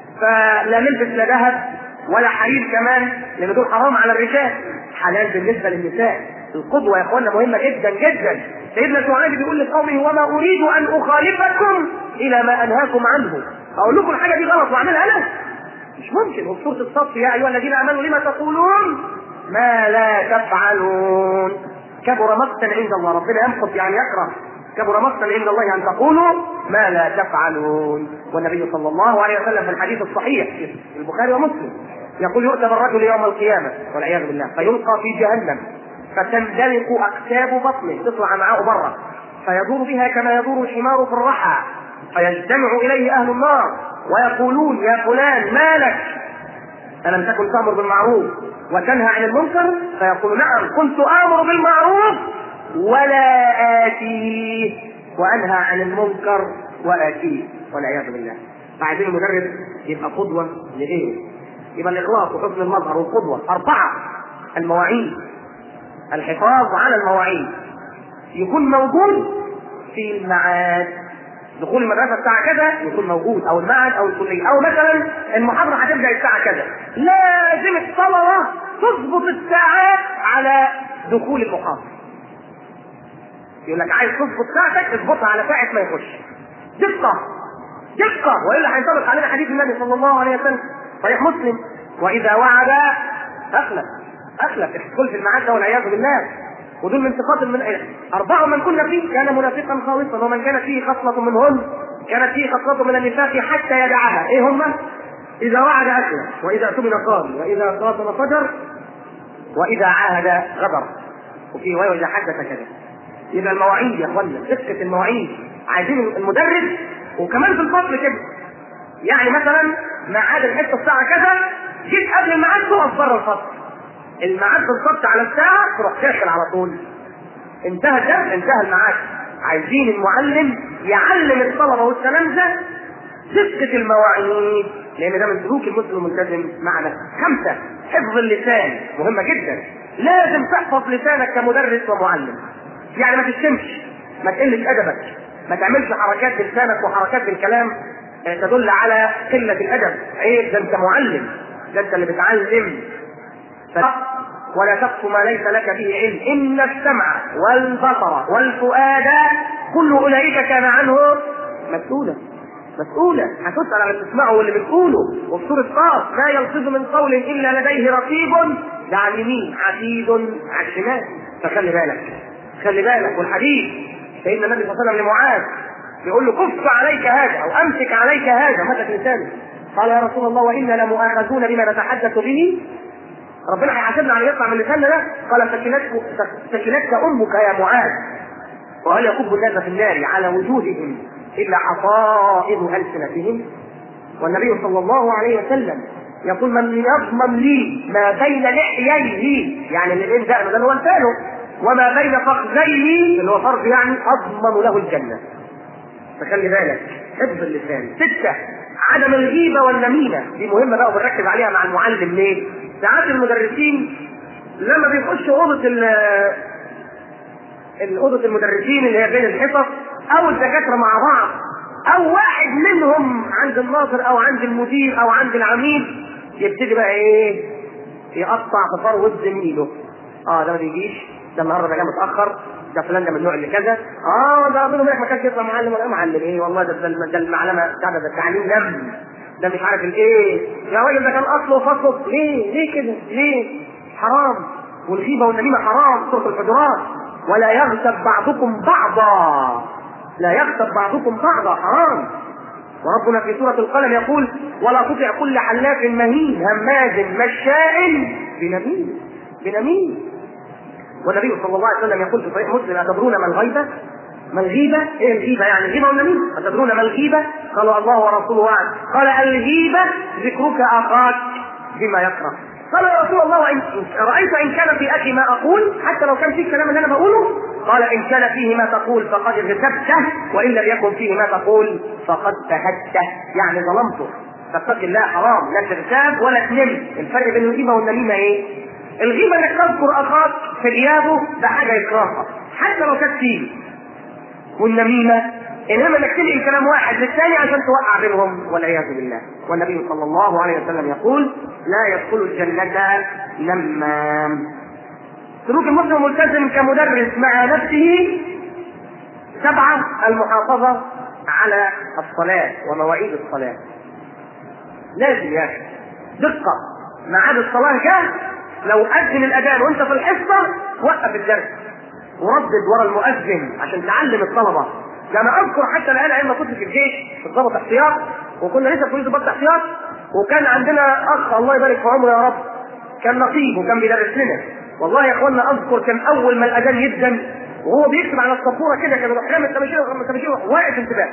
A: فلا نلبس لا ذهب ولا حرير كمان لان دول حرام على الرجال حلال بالنسبه للنساء القدوه يا اخوانا مهمه جدا جدا سيدنا شعيب بيقول لقومه وما اريد ان اخالفكم الى ما انهاكم عنه اقول لكم الحاجه دي غلط واعملها انا مش ممكن وفي سوره الصف يا ايها الذين امنوا لما تقولون ما لا تفعلون كبر مقتا عند الله ربنا يمقت يعني يكره كبر مقتا عند الله ان تقولوا ما لا تفعلون والنبي صلى الله عليه وسلم في الحديث الصحيح في البخاري ومسلم يقول يؤتى بالرجل يوم القيامه والعياذ بالله فيلقى في جهنم فتندلق اكتاب بطنه تطلع معاه بره فيدور بها كما يدور الحمار في الرحى فيجتمع اليه اهل النار ويقولون يا فلان ما لك ألم تكن تأمر بالمعروف وتنهى عن المنكر فيقول نعم كنت آمر بالمعروف ولا آتيه وأنهى عن المنكر وآتيه والعياذ بالله فعايزين المدرس يبقى قدوة لغيره يبقى الإخلاص وحسن المظهر والقدوة أربعة المواعيد الحفاظ على المواعيد يكون موجود في الميعاد دخول المدرسه الساعه كذا يكون موجود او المعهد او الكليه او مثلا المحاضره هتبدا الساعه كذا لازم الطلبه تظبط الساعات على دخول المحاضره يقول لك عايز تظبط ساعتك اظبطها على ساعه ما يخش دقه دقه والا هينطبق علينا حديث النبي صلى الله عليه وسلم صحيح مسلم واذا وعد اخلف اخلف الدخول في الميعاد ده والعياذ بالله ودول من صفات من أربعة من كنا فيه كان منافقا خالصا ومن كانت فيه خصلة منهن كانت فيه خصلة من النفاق حتى يدعها إيه هم؟ إذا وعد أكل وإذا اؤتمن قال وإذا خاطب فجر وإذا عاهد غدر وفي رواية وإذا حدث كذا يبقى المواعيد يا اخوانا دقة المواعيد عايزين المدرس وكمان في الفصل كده يعني مثلا ميعاد الحصة الساعة كذا جيت قبل الميعاد تقف بره الفصل الميعاد بالظبط على الساعة تروح داخل على طول انتهى الدرس انتهى الميعاد عايزين المعلم يعلم الطلبة والتلامذة دقة المواعيد لأن ده من سلوك المسلم الملتزم معنا خمسة حفظ اللسان مهمة جدا لازم تحفظ لسانك كمدرس ومعلم يعني ما تشتمش ما تقلش أدبك ما تعملش حركات بلسانك وحركات بالكلام تدل على قلة الأدب عيب ده أنت معلم ده أنت اللي بتعلم ولا تقف ما ليس لك به علم إن السمع والبصر والفؤاد كل أولئك كان عنه مسؤولا مسؤولا هتسأل على اللي بتسمعه واللي بتقوله وفي سورة قاف ما يلفظ من قول إلا لديه رقيب ده على اليمين عتيد على الشمال فخلي بالك خلي بالك والحديث سيدنا النبي صلى الله عليه وسلم لمعاذ بيقول له كف عليك هذا أو أمسك عليك هذا مسك لسانه قال يا رسول الله وإنا لمؤاخذون بما نتحدث به ربنا هيحاسبنا على يطلع من لساننا ده قال سكنتك سكنتك امك يا معاذ وهل يكب الناس في النار على وجوههم الا حصائد السنتهم والنبي صلى الله عليه وسلم يقول من يضمن لي ما بين لحييه يعني اللي بين دقنه ده اللي هو لسانه وما بين فخذيه اللي هو فرض يعني اضمن له الجنه فخلي بالك حفظ اللسان سته عدم الغيبه والنميمه دي مهمه بقى وبنركز عليها مع المعلم ليه؟ ساعات المدرسين لما بيخشوا اوضه اوضه المدرسين اللي هي بين الحصص او الدكاتره مع بعض او واحد منهم عند الناظر او عند المدير او عند العميد يبتدي بقى ايه يقطع في فروه زميله اه ده ما بيجيش ده النهارده جه متاخر ده فلان ده من النوع اللي كذا اه ده ربنا ما كانش يطلع معلم ولا معلم ايه والله ده ده, ده المعلمه بتاع ده التعليم دم ده مش عارف الايه يا راجل ده كان اصله وفصله ليه ليه كده ليه حرام والغيبه والنميمه حرام سوره الحجرات ولا يغتب بعضكم بعضا لا يغتب بعضكم بعضا حرام وربنا في سورة القلم يقول ولا تطع كل حلاف مهين هماز مشاء بنميم بنميم والنبي صلى الله عليه وسلم يقول في صحيح مسلم أتدرون ما الغيبة؟ ما الغيبة؟ إيه الغيبة يعني الغيبة والنميم؟ أتدرون ما الغيبة؟ قالوا الله ورسوله أعلم قال الغيبة ذكرك أخاك بما يكره قال يا رسول الله وإن رأيت إن كان في أخي ما أقول حتى لو كان فيه الكلام اللي أنا بقوله قال إن كان فيه ما تقول فقد اغتبته وإن لم يكن فيه ما تقول فقد بهته يعني ظلمته فاتق الله حرام لا تغتاب ولا تنم الفرق بين الغيبة والنميمة إيه؟ الغيبة إنك تذكر أخاك في غيابه ده حاجة يكرهها حتى لو كانت فيه والنميمة انما انك تنقل كلام واحد للثاني عشان توقع بينهم والعياذ بالله والنبي صلى الله عليه وسلم يقول لا يدخل الجنة نمام سلوك المسلم ملتزم كمدرس مع نفسه سبعة المحافظة على الصلاة ومواعيد الصلاة لازم يا أخي دقة ميعاد الصلاة جاء لو أذن الأذان وأنت في الحصة وقف الدرس وردد ورا المؤذن عشان تعلم الطلبة ده انا اذكر حتى الان ايام ما كنت في الجيش في الضابط احتياط وكنا لسه في كليه الضابط احتياط وكان عندنا اخ الله يبارك في عمره يا رب كان نقيب وكان بيدرس لنا والله يا اخوانا اذكر كان اول ما الاذان يبدا وهو بيكتب على السبوره كده كان يروح رامي التماشير ورامي التماشير واقف انتباه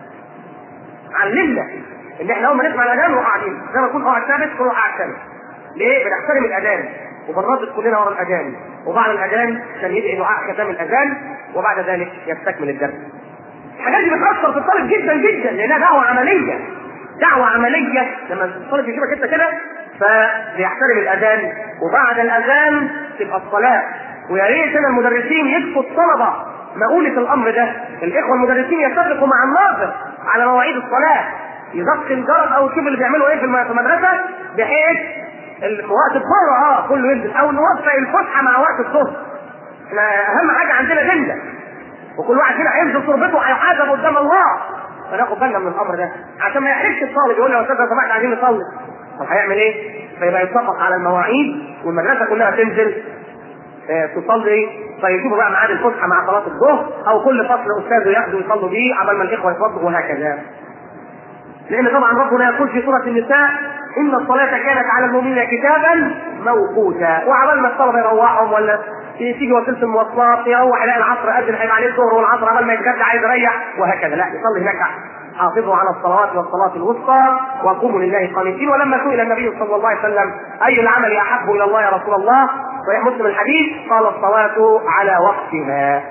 A: علمنا ان احنا اول ما نسمع الاذان نروح قاعدين زي ما يكون قاعد ثابت نروح قاعد ثابت ليه؟ بنحترم الاذان وبنردد كلنا ورا الاذان وبعد الاذان كان يدعي دعاء ختام الاذان وبعد ذلك يستكمل الدرس الحاجات دي بتاثر في الطالب جدا جدا لانها دعوه عمليه دعوه عمليه لما الطالب يشوفك انت كده فبيحترم الاذان وبعد الاذان تبقى الصلاه ويا ريت هنا المدرسين يكفوا الطلبه مقولة الامر ده الاخوه المدرسين يتفقوا مع الناظر على مواعيد الصلاه يدق الجرس او يشوف اللي بيعملوا ايه في المدرسه بحيث وقت الظهر اه كله ينزل او نوفق الفسحه مع وقت الظهر احنا اهم حاجه عندنا جنه وكل واحد فينا هينزل تربته وهيحاسب قدام الله فناخد بالنا من الامر ده عشان ما يحرجش الطالب يقول له يا استاذ لو سمحت عايزين نصلي طب هيعمل ايه؟ فيبقى يتفق على المواعيد والمدرسه كلها تنزل اه تصلي فيشوفوا بقى ميعاد الفسحه مع صلاه الظهر او كل فصل استاذه ياخده يصلوا بيه عبال ما الاخوه يتوضوا وهكذا. لان طبعا ربنا يقول في سوره النساء ان الصلاه كانت على المؤمنين كتابا موقوتا وعبال ما الطلبه يروحهم ولا تيجي وسيله المواصلات يروح يلاقي العصر اذن هيبقى عليه الظهر والعصر قبل ما يتغدى عايز يريح وهكذا لا يصلي هناك حافظوا على الصلوات والصلاة الوسطى وقوموا لله قانتين ولما سئل النبي صلى الله عليه وسلم أي العمل أحب إلى الله يا رسول الله صحيح مسلم الحديث قال الصلاة على وقتها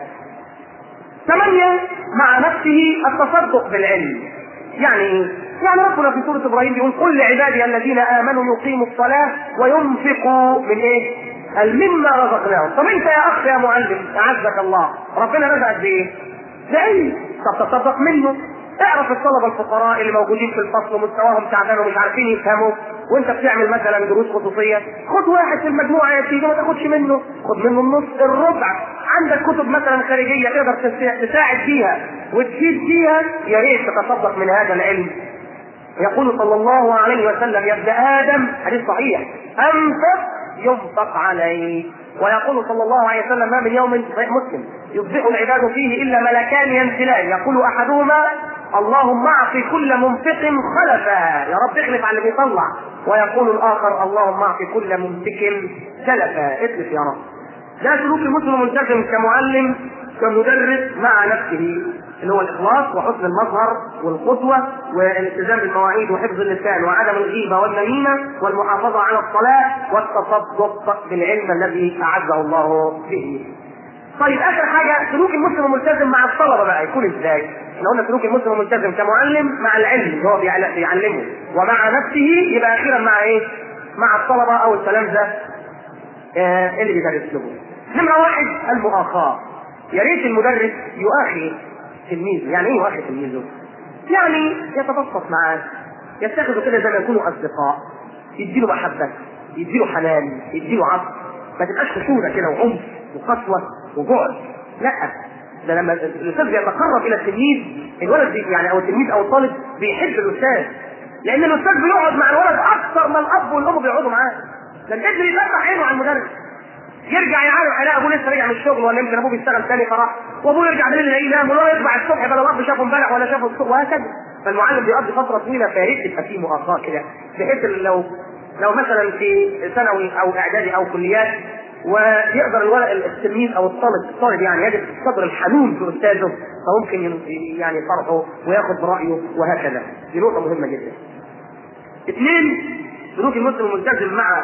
A: ثمانية مع نفسه التصدق بالعلم يعني ايه؟ يعني ربنا في سورة إبراهيم بيقول قل لعبادي الذين آمنوا يقيموا الصلاة وينفقوا من إيه؟ قال مما رزقناهم طب انت يا اخ يا معلم اعزك الله ربنا رزقك بايه؟ بعلم طب تصدق منه اعرف الطلبه الفقراء اللي موجودين في الفصل ومستواهم تعبان ومش عارفين يفهموا وانت بتعمل مثلا دروس خصوصيه خد واحد في المجموعه يا سيدي ما تاخدش منه خد منه النص الربع عندك كتب مثلا خارجيه تقدر تساعد فيها وتفيد فيها يا ريت تتصدق من هذا العلم يقول صلى الله عليه وسلم يا ابن ادم حديث صحيح انفق ينفق عليه ويقول صلى الله عليه وسلم ما من يوم صحيح مسلم يصبح العباد فيه الا ملكان ينزلان يقول احدهما اللهم اعط كل منفق خلفا يا رب اخلف على اللي بيطلع ويقول الاخر اللهم اعط كل ممسك سلفا اتلف يا رب ده سلوك المسلم الملتزم كمعلم كمدرس مع نفسه اللي هو الاخلاص وحسن المظهر والقدوه والالتزام بالمواعيد وحفظ اللسان وعدم الغيبه والنميمه والمحافظه على الصلاه والتصدق بالعلم الذي اعزه الله به. طيب اخر حاجه سلوك المسلم الملتزم مع الطلبه بقى يكون ازاي؟ احنا قلنا سلوك المسلم الملتزم كمعلم مع العلم اللي هو بيعلمه ومع نفسه يبقى اخيرا مع ايه؟ مع الطلبه او التلامذه آه اللي بيدرس لهم. نمره واحد المؤاخاه. يا ريت المدرس يؤاخي تلميذه، يعني ايه يؤاخي تلميذه؟ يعني يتبسط معاه يتخذوا كده زي ما يكونوا اصدقاء يديله محبه يديله حنان يديله عطف ما تبقاش خشونه كده وعنف وقسوه وجعل لا ده لما الاستاذ بيتقرب الى التلميذ الولد بي يعني او التلميذ او الطالب بيحب الاستاذ لان الاستاذ بيقعد مع الولد اكثر ما الاب والام بيقعدوا معاه ده الابن بيفتح عينه على المدرس يرجع يعرف هيلاقي ابوه لسه راجع من الشغل ولا يمكن ابوه بيشتغل تاني فراح وابوه يرجع بالليل يلاقيه ينام والولد يطلع الصبح بدل الاب شافه امبارح ولا شافه الصبح وهكذا فالمعلم بيقضي فتره طويله فياريت تبقى فيه مؤاخاه كده بحيث لو لو مثلا في ثانوي او اعدادي او كليات ويقدر الولد التلميذ او الطالب الطالب يعني يجد الصبر الحنون في استاذه فممكن يعني فرحه وياخذ برايه وهكذا دي نقطه مهمه جدا. اثنين سلوك المسلم الملتزم مع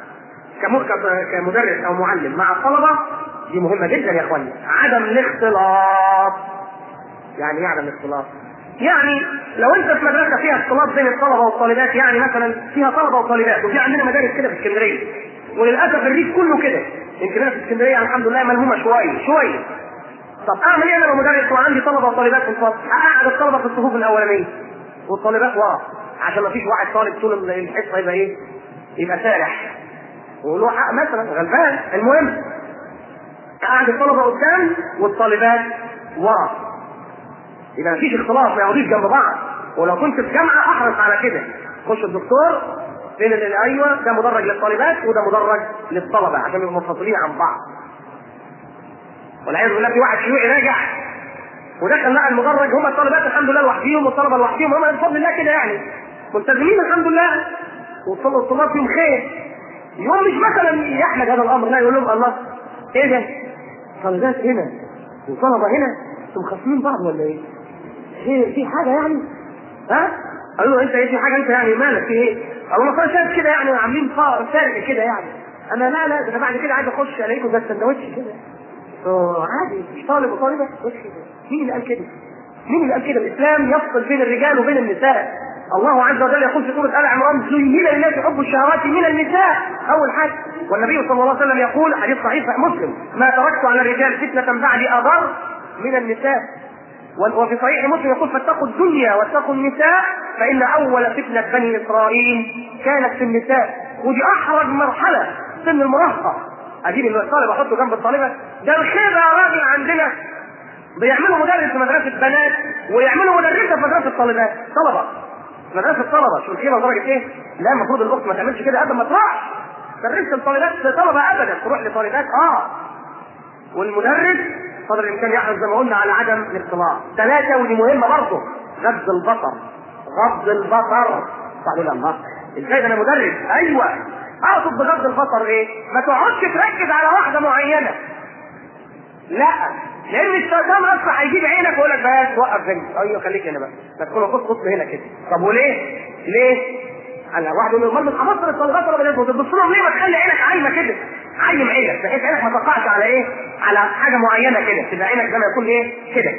A: كمدرس او معلم مع الطلبه دي مهمه جدا يا اخواني عدم الاختلاط يعني ايه عدم الاختلاط يعني لو انت في مدرسه فيها اختلاط بين الطلبه والطالبات يعني مثلا فيها طلبه وطالبات وفي عندنا مدارس كده في اسكندريه وللاسف الريف كله كده يمكن انا في اسكندريه الحمد لله ملهومه شويه شويه طب اعمل ايه انا لو مدرس وعندي طلبه وطالبات في الفصل؟ اقعد الطلبه في الصفوف الاولانيه والطالبات ورا عشان ما فيش واحد طالب طول الحصه يبقى ايه؟ يبقى سارح وله حق مثلا غلبان المهم قاعد الطلبه قدام والطالبات ورا يبقى مفيش اختلاط ما يقعدوش جنب بعض ولو كنت في جامعه احرص على كده خش الدكتور فين اللي ايوه ده مدرج للطالبات وده مدرج للطلبه عشان يبقوا منفصلين عن بعض والعياذ بالله في واحد شيوعي راجع ودخل لقى المدرج هم الطالبات الحمد لله لوحديهم والطلبه لوحديهم هم بفضل الله كده يعني ملتزمين الحمد لله والطلاب فيهم خير يوم مش مثلا يحمد هذا الامر لا يقول لهم الله ايه ده؟ طالبات هنا وطلبه هنا انتم خاصمين بعض ولا ايه؟ في في حاجه يعني؟ ها؟ قالوا له انت ايه في حاجه انت يعني مالك في ايه؟ قالوا له انا شايف كده يعني عاملين فرق كده يعني انا لا لا ده انا بعد كده عايز اخش الاقيكم ده سندوتش كده اه عادي مش طالب وطالبه مين اللي قال كده؟ مين اللي قال كده؟ الاسلام يفصل بين الرجال وبين النساء الله عز وجل يقول في سورة آل عمران زين للناس حب الشهوات من النساء أول حاجة والنبي صلى الله عليه وسلم يقول حديث صحيح في مسلم ما تركت على الرجال فتنة بعد أضر من النساء وفي صحيح مسلم يقول فاتقوا الدنيا واتقوا النساء فإن أول فتنة بني إسرائيل كانت في النساء ودي أحرج مرحلة سن المراهقة أجيب الطالب أحطه جنب الطالبة ده الخير يا راجل عندنا بيعملوا مدرس في مدرسة بنات ويعملوا مدرسة في مدرسة طالبات طلبة مدرسة طلبة شو الخيبة لدرجة ايه؟ لا المفروض الاخت ما تعملش كده ابدا ما تروحش درست الطالبات طلبة ابدا تروح لطالبات اه والمدرس قدر الامكان يحرص زي ما قلنا على عدم الاختلاط ثلاثة ودي مهمة برضه غض البصر غض البصر قالوا الله ازاي ده انا مدرس ايوه اقصد بغض البصر ايه؟ ما تقعدش تركز على واحدة معينة لا لان الشيطان اصلا هيجيب عينك ويقول لك بس وقف هنا ايوه خليك هنا بس بس كل خط خط هنا كده طب وليه؟ ليه؟ على واحد يقول امال بتحفظ الطلبات ولا بتبص تبص لهم ليه ما تخلي عينك عايمه كده عايم عينك بحيث عينك ما تقعش على ايه؟ على حاجه معينه كده تبقى عينك زي ما يكون ايه؟ كده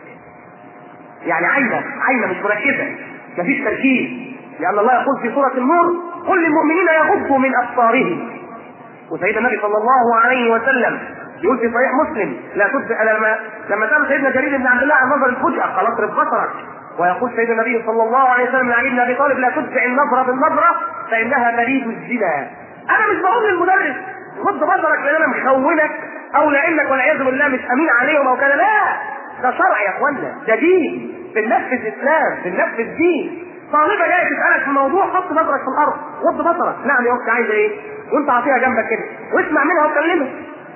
A: يعني عايمه عايمه مش مركزه مفيش تركيز لان الله يقول في سوره النور قل للمؤمنين يغضوا من ابصارهم وسيدنا النبي صلى الله عليه وسلم يقول في صحيح مسلم لا تبدأ لما لما سأل سيدنا جرير بن عبد الله عن نظر الفجأة قال اضرب بصرك ويقول سيدنا النبي صلى الله عليه وسلم لعلي بن ابي طالب لا تتبع النظرة بالنظرة فإنها بريد الزنا أنا مش بقول للمدرس خد بصرك لأن أنا مخونك أو لأنك والعياذ بالله مش أمين عليهم أو كذا لا ده شرع يا إخوانا ده دين بننفذ إسلام بننفذ دين طالبة جاية تسألك في موضوع حط نظرك في الأرض غض بصرك نعم يا أختي عايزة إيه؟ وأنت عاطيها جنبك كده واسمع منها وكلمها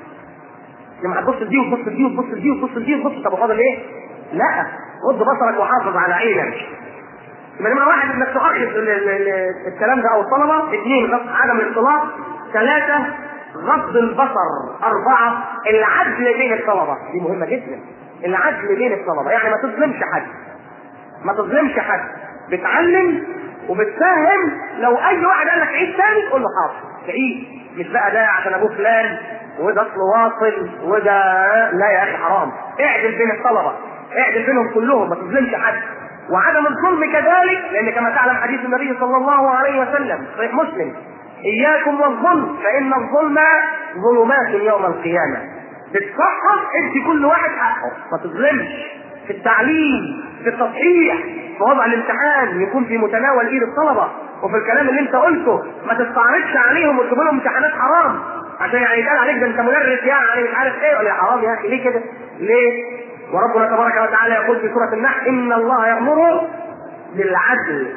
A: لما هتبص لدي وتبص لدي وتبص لدي وتبص لدي وتبص طب فاضل ايه؟ لا غض بصرك وحافظ على عينك يبقى نمره واحد انك تؤخذ ال- ال- ال- الكلام ده او الطلبه، اثنين غض- عدم الاختلاط، ثلاثه غض البصر، اربعه العدل بين الطلبه، دي مهمه جدا. العدل بين الطلبه، يعني ما تظلمش حد. ما تظلمش حد. بتعلم وبتفهم لو اي واحد قال لك عيد تاني قول له حاضر تعيد مش بقى ده عشان ابوه فلان وده اصله واصل وده لا يا اخي حرام اعدل بين الطلبه اعدل بينهم كلهم ما تظلمش حد وعدم الظلم كذلك لان كما تعلم حديث النبي صلى الله عليه وسلم صحيح مسلم اياكم والظلم فان الظلم ظلمات يوم القيامه بتصحح ادي كل واحد حقه ما تظلمش في التعليم في التصحيح في وضع الامتحان يكون في متناول ايد الطلبه وفي الكلام اللي انت قلته ما تستعرضش عليهم وتجيب لهم امتحانات حرام عشان يعني يتقال عليك ده انت مدرس يعني مش عارف ايه ولا يا حرام يا اخي ليه كده؟ ليه؟ وربنا تبارك وتعالى يقول في سوره النحل ان الله يامر بالعدل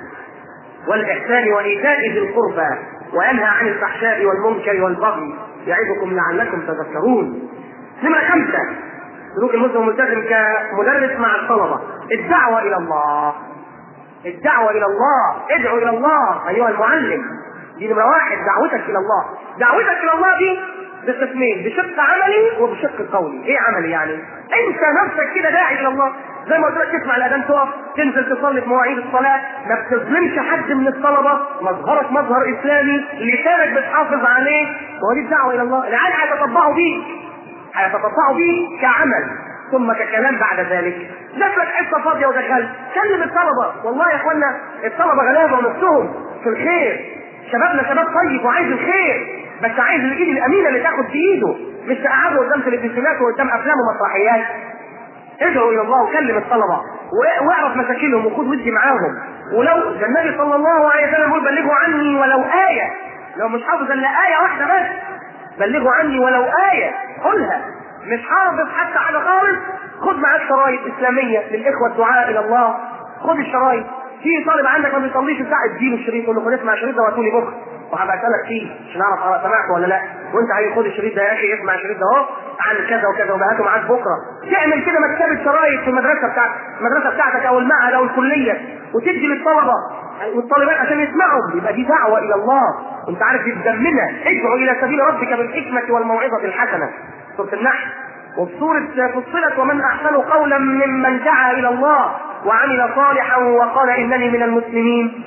A: والاحسان وايتاء ذي القربى وينهى عن الفحشاء والمنكر والبغي يعظكم لعلكم تذكرون. نمره خمسه سلوك المسلم الملتزم كمدرس مع الطلبه الدعوه الى الله الدعوه الى الله ادعو الى الله ايها المعلم دي نمره واحد دعوتك الى الله دعوتك الى الله دي بقسمين بشق عملي وبشق قولي ايه عملي يعني انت نفسك كده داعي الى الله زي ما قلت لك تسمع الاذان تقف تنزل تصلي في مواعيد الصلاه ما بتظلمش حد من الطلبه مظهرك مظهر اسلامي لسانك بتحافظ عليه وهو دي الدعوه الى الله العيال هيتطبعوا بيك هيتطبعوا بيه كعمل ثم ككلام بعد ذلك جات لك حصه فاضيه ودخلت كلم الطلبه والله يا اخوانا الطلبه غلابه ونفسهم في الخير شبابنا شباب طيب وعايز الخير بس عايز الايد الامينه اللي تاخد بايده مش تقعده قدام تلفزيونات وقدام افلام ومسرحيات ادعو الى الله وكلم الطلبه و- واعرف مشاكلهم وخد ودي معاهم ولو ده النبي صلى الله عليه وسلم يقول بلغوا عني ولو ايه لو مش حافظ الا ايه واحده بس بلغوا عني ولو ايه قلها مش حافظ حتى حاجه خالص خد معاك شرايط اسلاميه للاخوه الدعاء الى الله خد الشرايط في طالب عندك ما بيصليش الساعه اديله الشريط قول له خد اسمع الشريط ده وهاتولي بكره وهبقى اسالك فيه عشان اعرف سمعته ولا لا وانت عايز خد الشريط ده يا اخي اسمع الشريط ده اهو عن كذا وكذا وبهاته معاك بكره تعمل كده مكتبه شرايط في المدرسه بتاعتك المدرسه بتاعتك او المعهد او الكليه وتدي للطلبه والطالبات عشان يسمعوا يبقى دي دعوه الى الله انت عارف دي بدمنا ادعو الى سبيل ربك بالحكمه والموعظه الحسنه سوره النحل وفي سورة فصلت ومن أحسن قولا ممن دعا إلى الله وعمل صالحا وقال إنني من المسلمين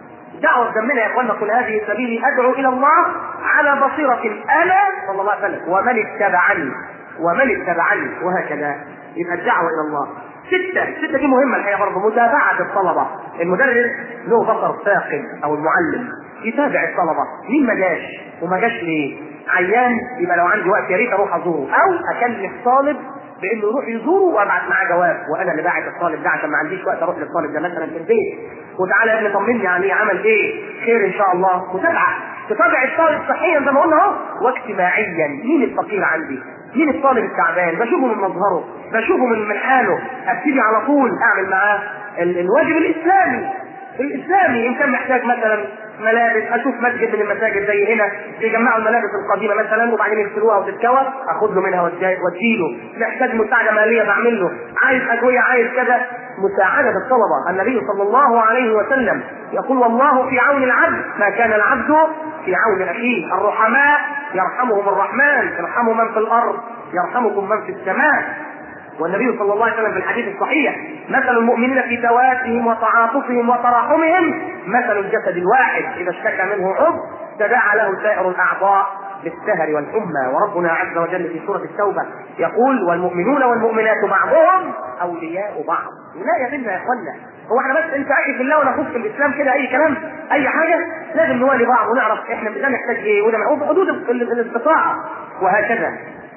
A: دعوة دمنا يا اخوانا قل هذه سبيلي ادعو الى الله على بصيرة انا صلى الله عليه وسلم ومن اتبعني ومن اتبعني وهكذا يبقى الدعوة الى الله ستة ستة دي مهمة الحقيقة برضه متابعة الطلبة المدرس له بصر ثاقب او المعلم يتابع الطلبة مين ما جاش وما جاش ليه عيان يبقى لو عندي وقت يا ريت اروح ازوره او اكلف طالب بانه يروح يزوره وابعت معاه جواب وانا اللي باعت الطالب ده عشان ما عنديش وقت اروح للطالب ده مثلا في البيت وتعالى يا ابني طمني عليه عمل ايه خير ان شاء الله متابعه تتابع الطالب صحيا زي ما قلنا اهو واجتماعيا مين الفقير عندي مين الطالب التعبان بشوفه من مظهره بشوفه من من حاله ابتدي على طول اعمل معاه ال- الواجب الاسلامي الاسلامي ان كان محتاج مثلا ملابس اشوف مسجد من المساجد زي هنا بيجمعوا الملابس القديمه مثلا وبعدين يغسلوها وتتكوى اخد له منها وادي- واديله محتاج مساعده ماليه بعمل له عايز ادويه عايز كذا مساعده الطلبه النبي صلى الله عليه وسلم يقول والله في عون العبد ما كان العبد في عون اخيه الرحماء يرحمهم الرحمن يرحموا من في الارض يرحمكم من في السماء والنبي صلى الله عليه وسلم في الحديث الصحيح مثل المؤمنين في تواتهم وتعاطفهم وتراحمهم مثل الجسد الواحد اذا اشتكى منه عضو تداعى له سائر الاعضاء بالسهر والحمى وربنا عز وجل في سوره التوبه يقول والمؤمنون والمؤمنات بعضهم اولياء بعض ولايه منا يا اخوانا هو احنا بس انت اخي في الله ونخش في الاسلام كده اي كلام اي حاجه لازم نوالي بعض ونعرف احنا ده محتاج ايه وده محتاج حدود ال- الاستطاعه وهكذا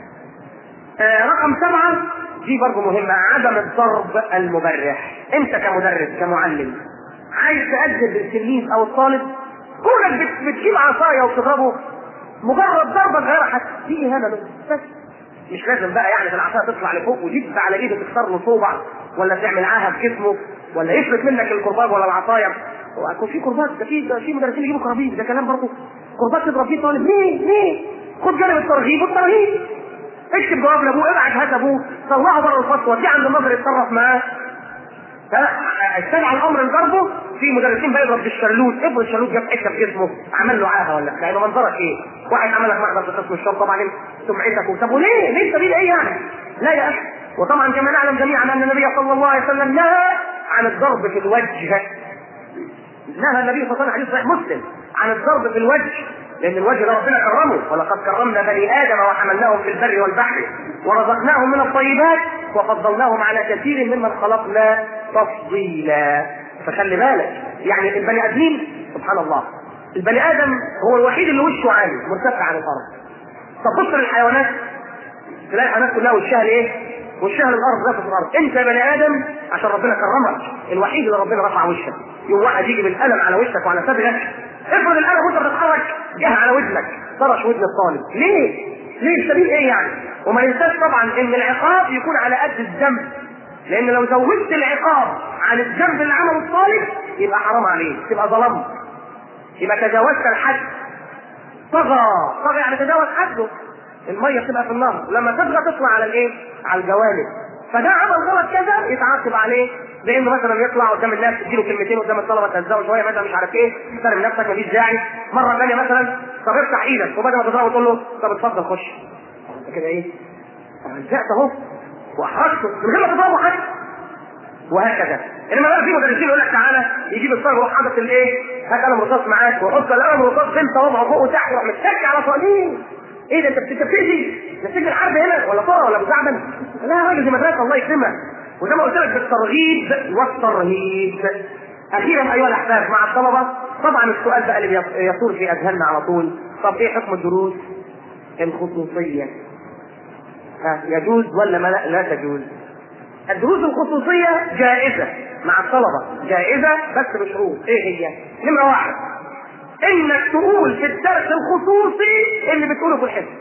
A: آه، رقم سبعة دي برضه مهمة عدم الضرب المبرح انت كمدرس كمعلم عايز تأدب التلميذ او الطالب كونك بت- بتجيب عصاية وتضربه مجرد ضربة صغيرة حتى دي اهانة له بس مش لازم بقى يعني العصاية تطلع لفوق وتجيب على ايده تكسر له صوبع ولا تعمل عاهة في جسمه ولا يفلت منك الكرباج ولا العصاية ويكون في كرباج ده في ده في مدرسين يجيبوا كرابيج ده كلام برضه كرباج تضرب فيه طالب ليه ليه خد جانب الترغيب والترهيب اكتب جواب لابوه ابعت هات ابوه طلعه بره الفصل وديه عند النظر يتصرف معاه استدعى الامر لضربه في مدرسين بقى يضرب بالشلوت افرض الشلوت جاب حته في جسمه عمل له عاهه ولا يعني منظرك ايه؟ واحد عمل لك محضر في قسم الشرطه وبعدين سمعتك طب وليه؟ ليه السبيل ايه يعني؟ لا يا اخي وطبعا كما نعلم جميعا ان النبي صلى الله عليه وسلم نهى عن الضرب في الوجه نهى النبي صلى الله عليه وسلم حديث صحيح مسلم عن الضرب في الوجه لان الوجه ده ربنا كرمه ولقد كرمنا بني ادم وحملناهم في البر والبحر ورزقناهم من الطيبات وفضلناهم على كثير ممن خلقنا تفضيلا فخلي بالك يعني البني ادمين سبحان الله البني ادم هو الوحيد اللي وشه عالي مرتفع عن الارض طب بص للحيوانات تلاقي الحيوانات كلها وشها لايه؟ وشها للارض ذات الارض انت يا بني ادم عشان ربنا كرمك الوحيد اللي ربنا رفع وشك يوم واحد يجي بالقلم على وشك وعلى صدرك افرض القلم وانت بتتحرك جه على ودنك طرش ودن الطالب ليه؟ ليه السبيل ايه يعني؟ وما ننساش طبعا ان العقاب يكون على قد الذنب لان لو زودت العقاب عن الذنب اللي عمله الطالب يبقى حرام عليه تبقى ظلمت يبقى تجاوزت الحد طغى طغى يعني تجاوز حده الميه بتبقى في النهر لما تطغى تطلع على الايه؟ على الجوانب فده عمل غلط كذا يتعاقب عليه بانه مثلا يطلع قدام الناس تديله كلمتين قدام الطلبه تهزقه شويه مثلا مش عارف ايه تحترم نفسك مفيش داعي مره ثانيه مثلا طب افتح ايدك وبدل ما تضربه تقول له طب اتفضل خش كده ايه؟ هزقت اهو واحرجته من غير ما تضربه حتى وهكذا انما بقى في مدرسين يقول لك تعالى يجيب الطالب يروح حاطط الايه؟ هات قلم رصاص معاك وحط القلم الرصاص انت وضعه فوق وتحت يروح متك على صليب ايه ده انت بتبتدي نسيج الحرب هنا ولا طاره ولا مساعدا لا يا راجل دي مدرسه الله يكرمك وزي ما قلت لك بالترغيب والترهيب اخيرا ايها الاحباب مع الطلبه طبعا السؤال بقى اللي يثور في اذهاننا على طول طب ايه حكم الدروس الخصوصيه ها يجوز ولا ما لا, لا تجوز الدروس الخصوصيه جائزه مع الطلبه جائزه بس بشروط ايه هي نمره واحد انك تقول في الدرس الخصوصي اللي بتقوله في الحصه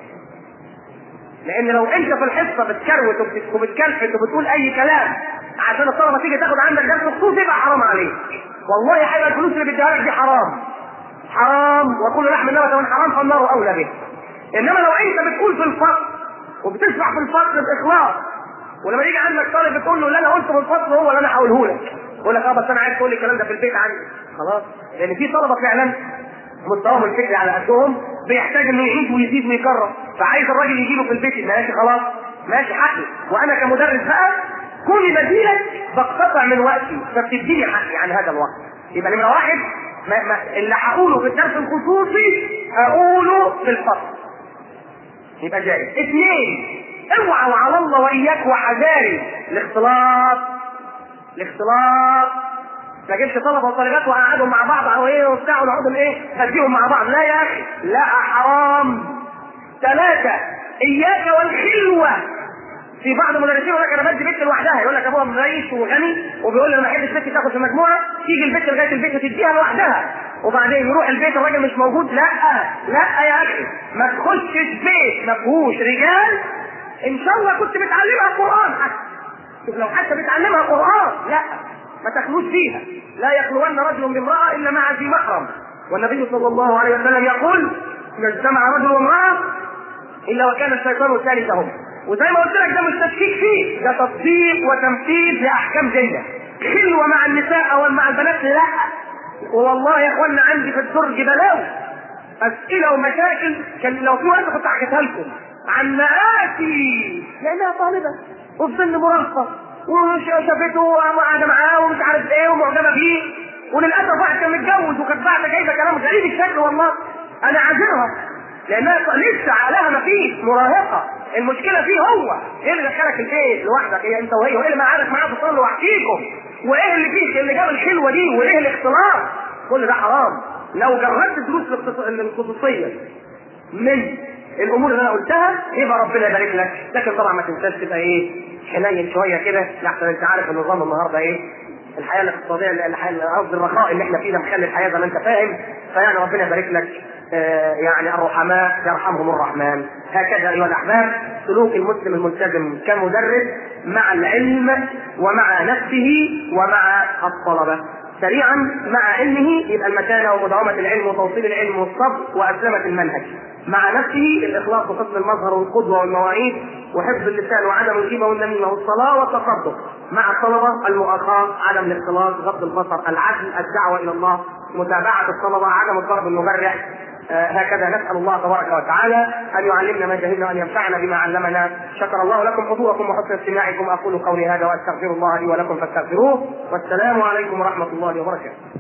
A: لان لو انت في الحصه بتكروت وبتكلفت وبتقول اي كلام عشان الطلبه تيجي تاخد عندك درس خصوصي يبقى حرام عليك والله هيبقى الفلوس اللي بيديها لك دي حرام حرام وكل لحم النبت من حرام فالنار اولى به انما لو انت بتقول في الفصل وبتشرح في الفصل باخلاص ولما يجي عندك طالب بتقول له اللي انا قلته في الفصل هو اللي انا هقوله لك يقول لك اه بس انا عايز تقول لي الكلام ده في البيت عندي خلاص لان في طلبه فعلا مستواهم الفكري على قدهم بيحتاج انه يعيد ويزيد ويكرر فعايز الراجل يجي له في البيت ماشي خلاص ماشي حقي وانا كمدرس بقى كوني بديلك بقتطع من وقتي فبتديني حقي عن هذا الوقت يبقى نمره واحد ما ما اللي هقوله في الدرس الخصوصي اقوله في الفصل يبقى جاي اثنين اوعى وعلى الله واياك وحذاري الاختلاط الاختلاط ما اجيبش طلبه وطالبات واقعدهم مع بعض او ايه وبتاع ونقعدهم ايه اديهم مع بعض لا يا اخي لا حرام ثلاثه اياك والخلوه في بعض المدرسين يقول لك انا بدي بنت لوحدها يقول لك ابوها رئيس وغني وبيقول لي انا ما بحبش بنتي تاخد في مجموعه تيجي البنت لغايه البيت وتديها لوحدها وبعدين يروح البيت الراجل مش موجود لا لا يا اخي ما تخشش بيت ما فيهوش رجال ان شاء الله كنت بتعلمها قران حتى شوف لو حتى بتعلمها قران لا ما تخلوش فيها لا يخلون رجل بامرأة إلا مع ذي محرم والنبي صلى الله عليه وسلم يقول إذا اجتمع رجل وامرأة إلا وكان الشيطان ثالثهم وزي ما قلت لك ده مش تشكيك فيه ده تطبيق وتنفيذ لأحكام دينية خلوة مع النساء أو مع البنات لا والله يا اخوانا عندي في الدرج بلاوي أسئلة ومشاكل كان لو في وقت كنت حكيتها لكم عن مآتي لأنها طالبة وفي سن مراهقة وشافته وقاعده معاه ومش عارف ايه ومعجبه بيه وللاسف واحد كان متجوز وكانت بعد جايبه كلام غريب الشكل والله انا عاذرها لانها لسه عقلها ما فيش مراهقه المشكله فيه هو ايه اللي دخلك البيت لوحدك هي انت وهي وايه اللي معادك معاه تصلوا واحكيكم وايه اللي فيك اللي جاب الخلوه دي وايه الاختلاط كل ده حرام لو جربت الدروس الخصوصيه من الامور اللي انا قلتها يبقى ربنا يبارك لك لكن طبعا ما تنساش تبقى ايه حنين شويه كده لحسن انت عارف النظام النهارده ايه الحياه الاقتصاديه الحياه قصدي الرخاء اللي احنا فيه ده مخلي الحياه زي ما انت فاهم فيعني ربنا يبارك لك آه يعني الرحماء يرحمهم الرحمن هكذا ايها الاحباب سلوك المسلم الملتزم كمدرس مع العلم ومع نفسه ومع الطلبه سريعا مع علمه يبقى المكانه ومداومه العلم وتوصيل العلم والصبر واسلمه المنهج مع نفسه الاخلاص وحسن المظهر والقدوه والمواعيد وحفظ اللسان وعدم الغيبه والنميمه والصلاه والتصدق مع الطلبه المؤاخاه عدم الاختلاط غض البصر العدل الدعوه الى الله متابعه الطلبه عدم الضرب المبرح آه هكذا نسال الله تبارك وتعالى ان يعلمنا ما جهلنا وان ينفعنا بما علمنا شكر الله لكم حضوركم وحسن استماعكم اقول قولي هذا واستغفر الله لي ولكم فاستغفروه والسلام عليكم ورحمه الله وبركاته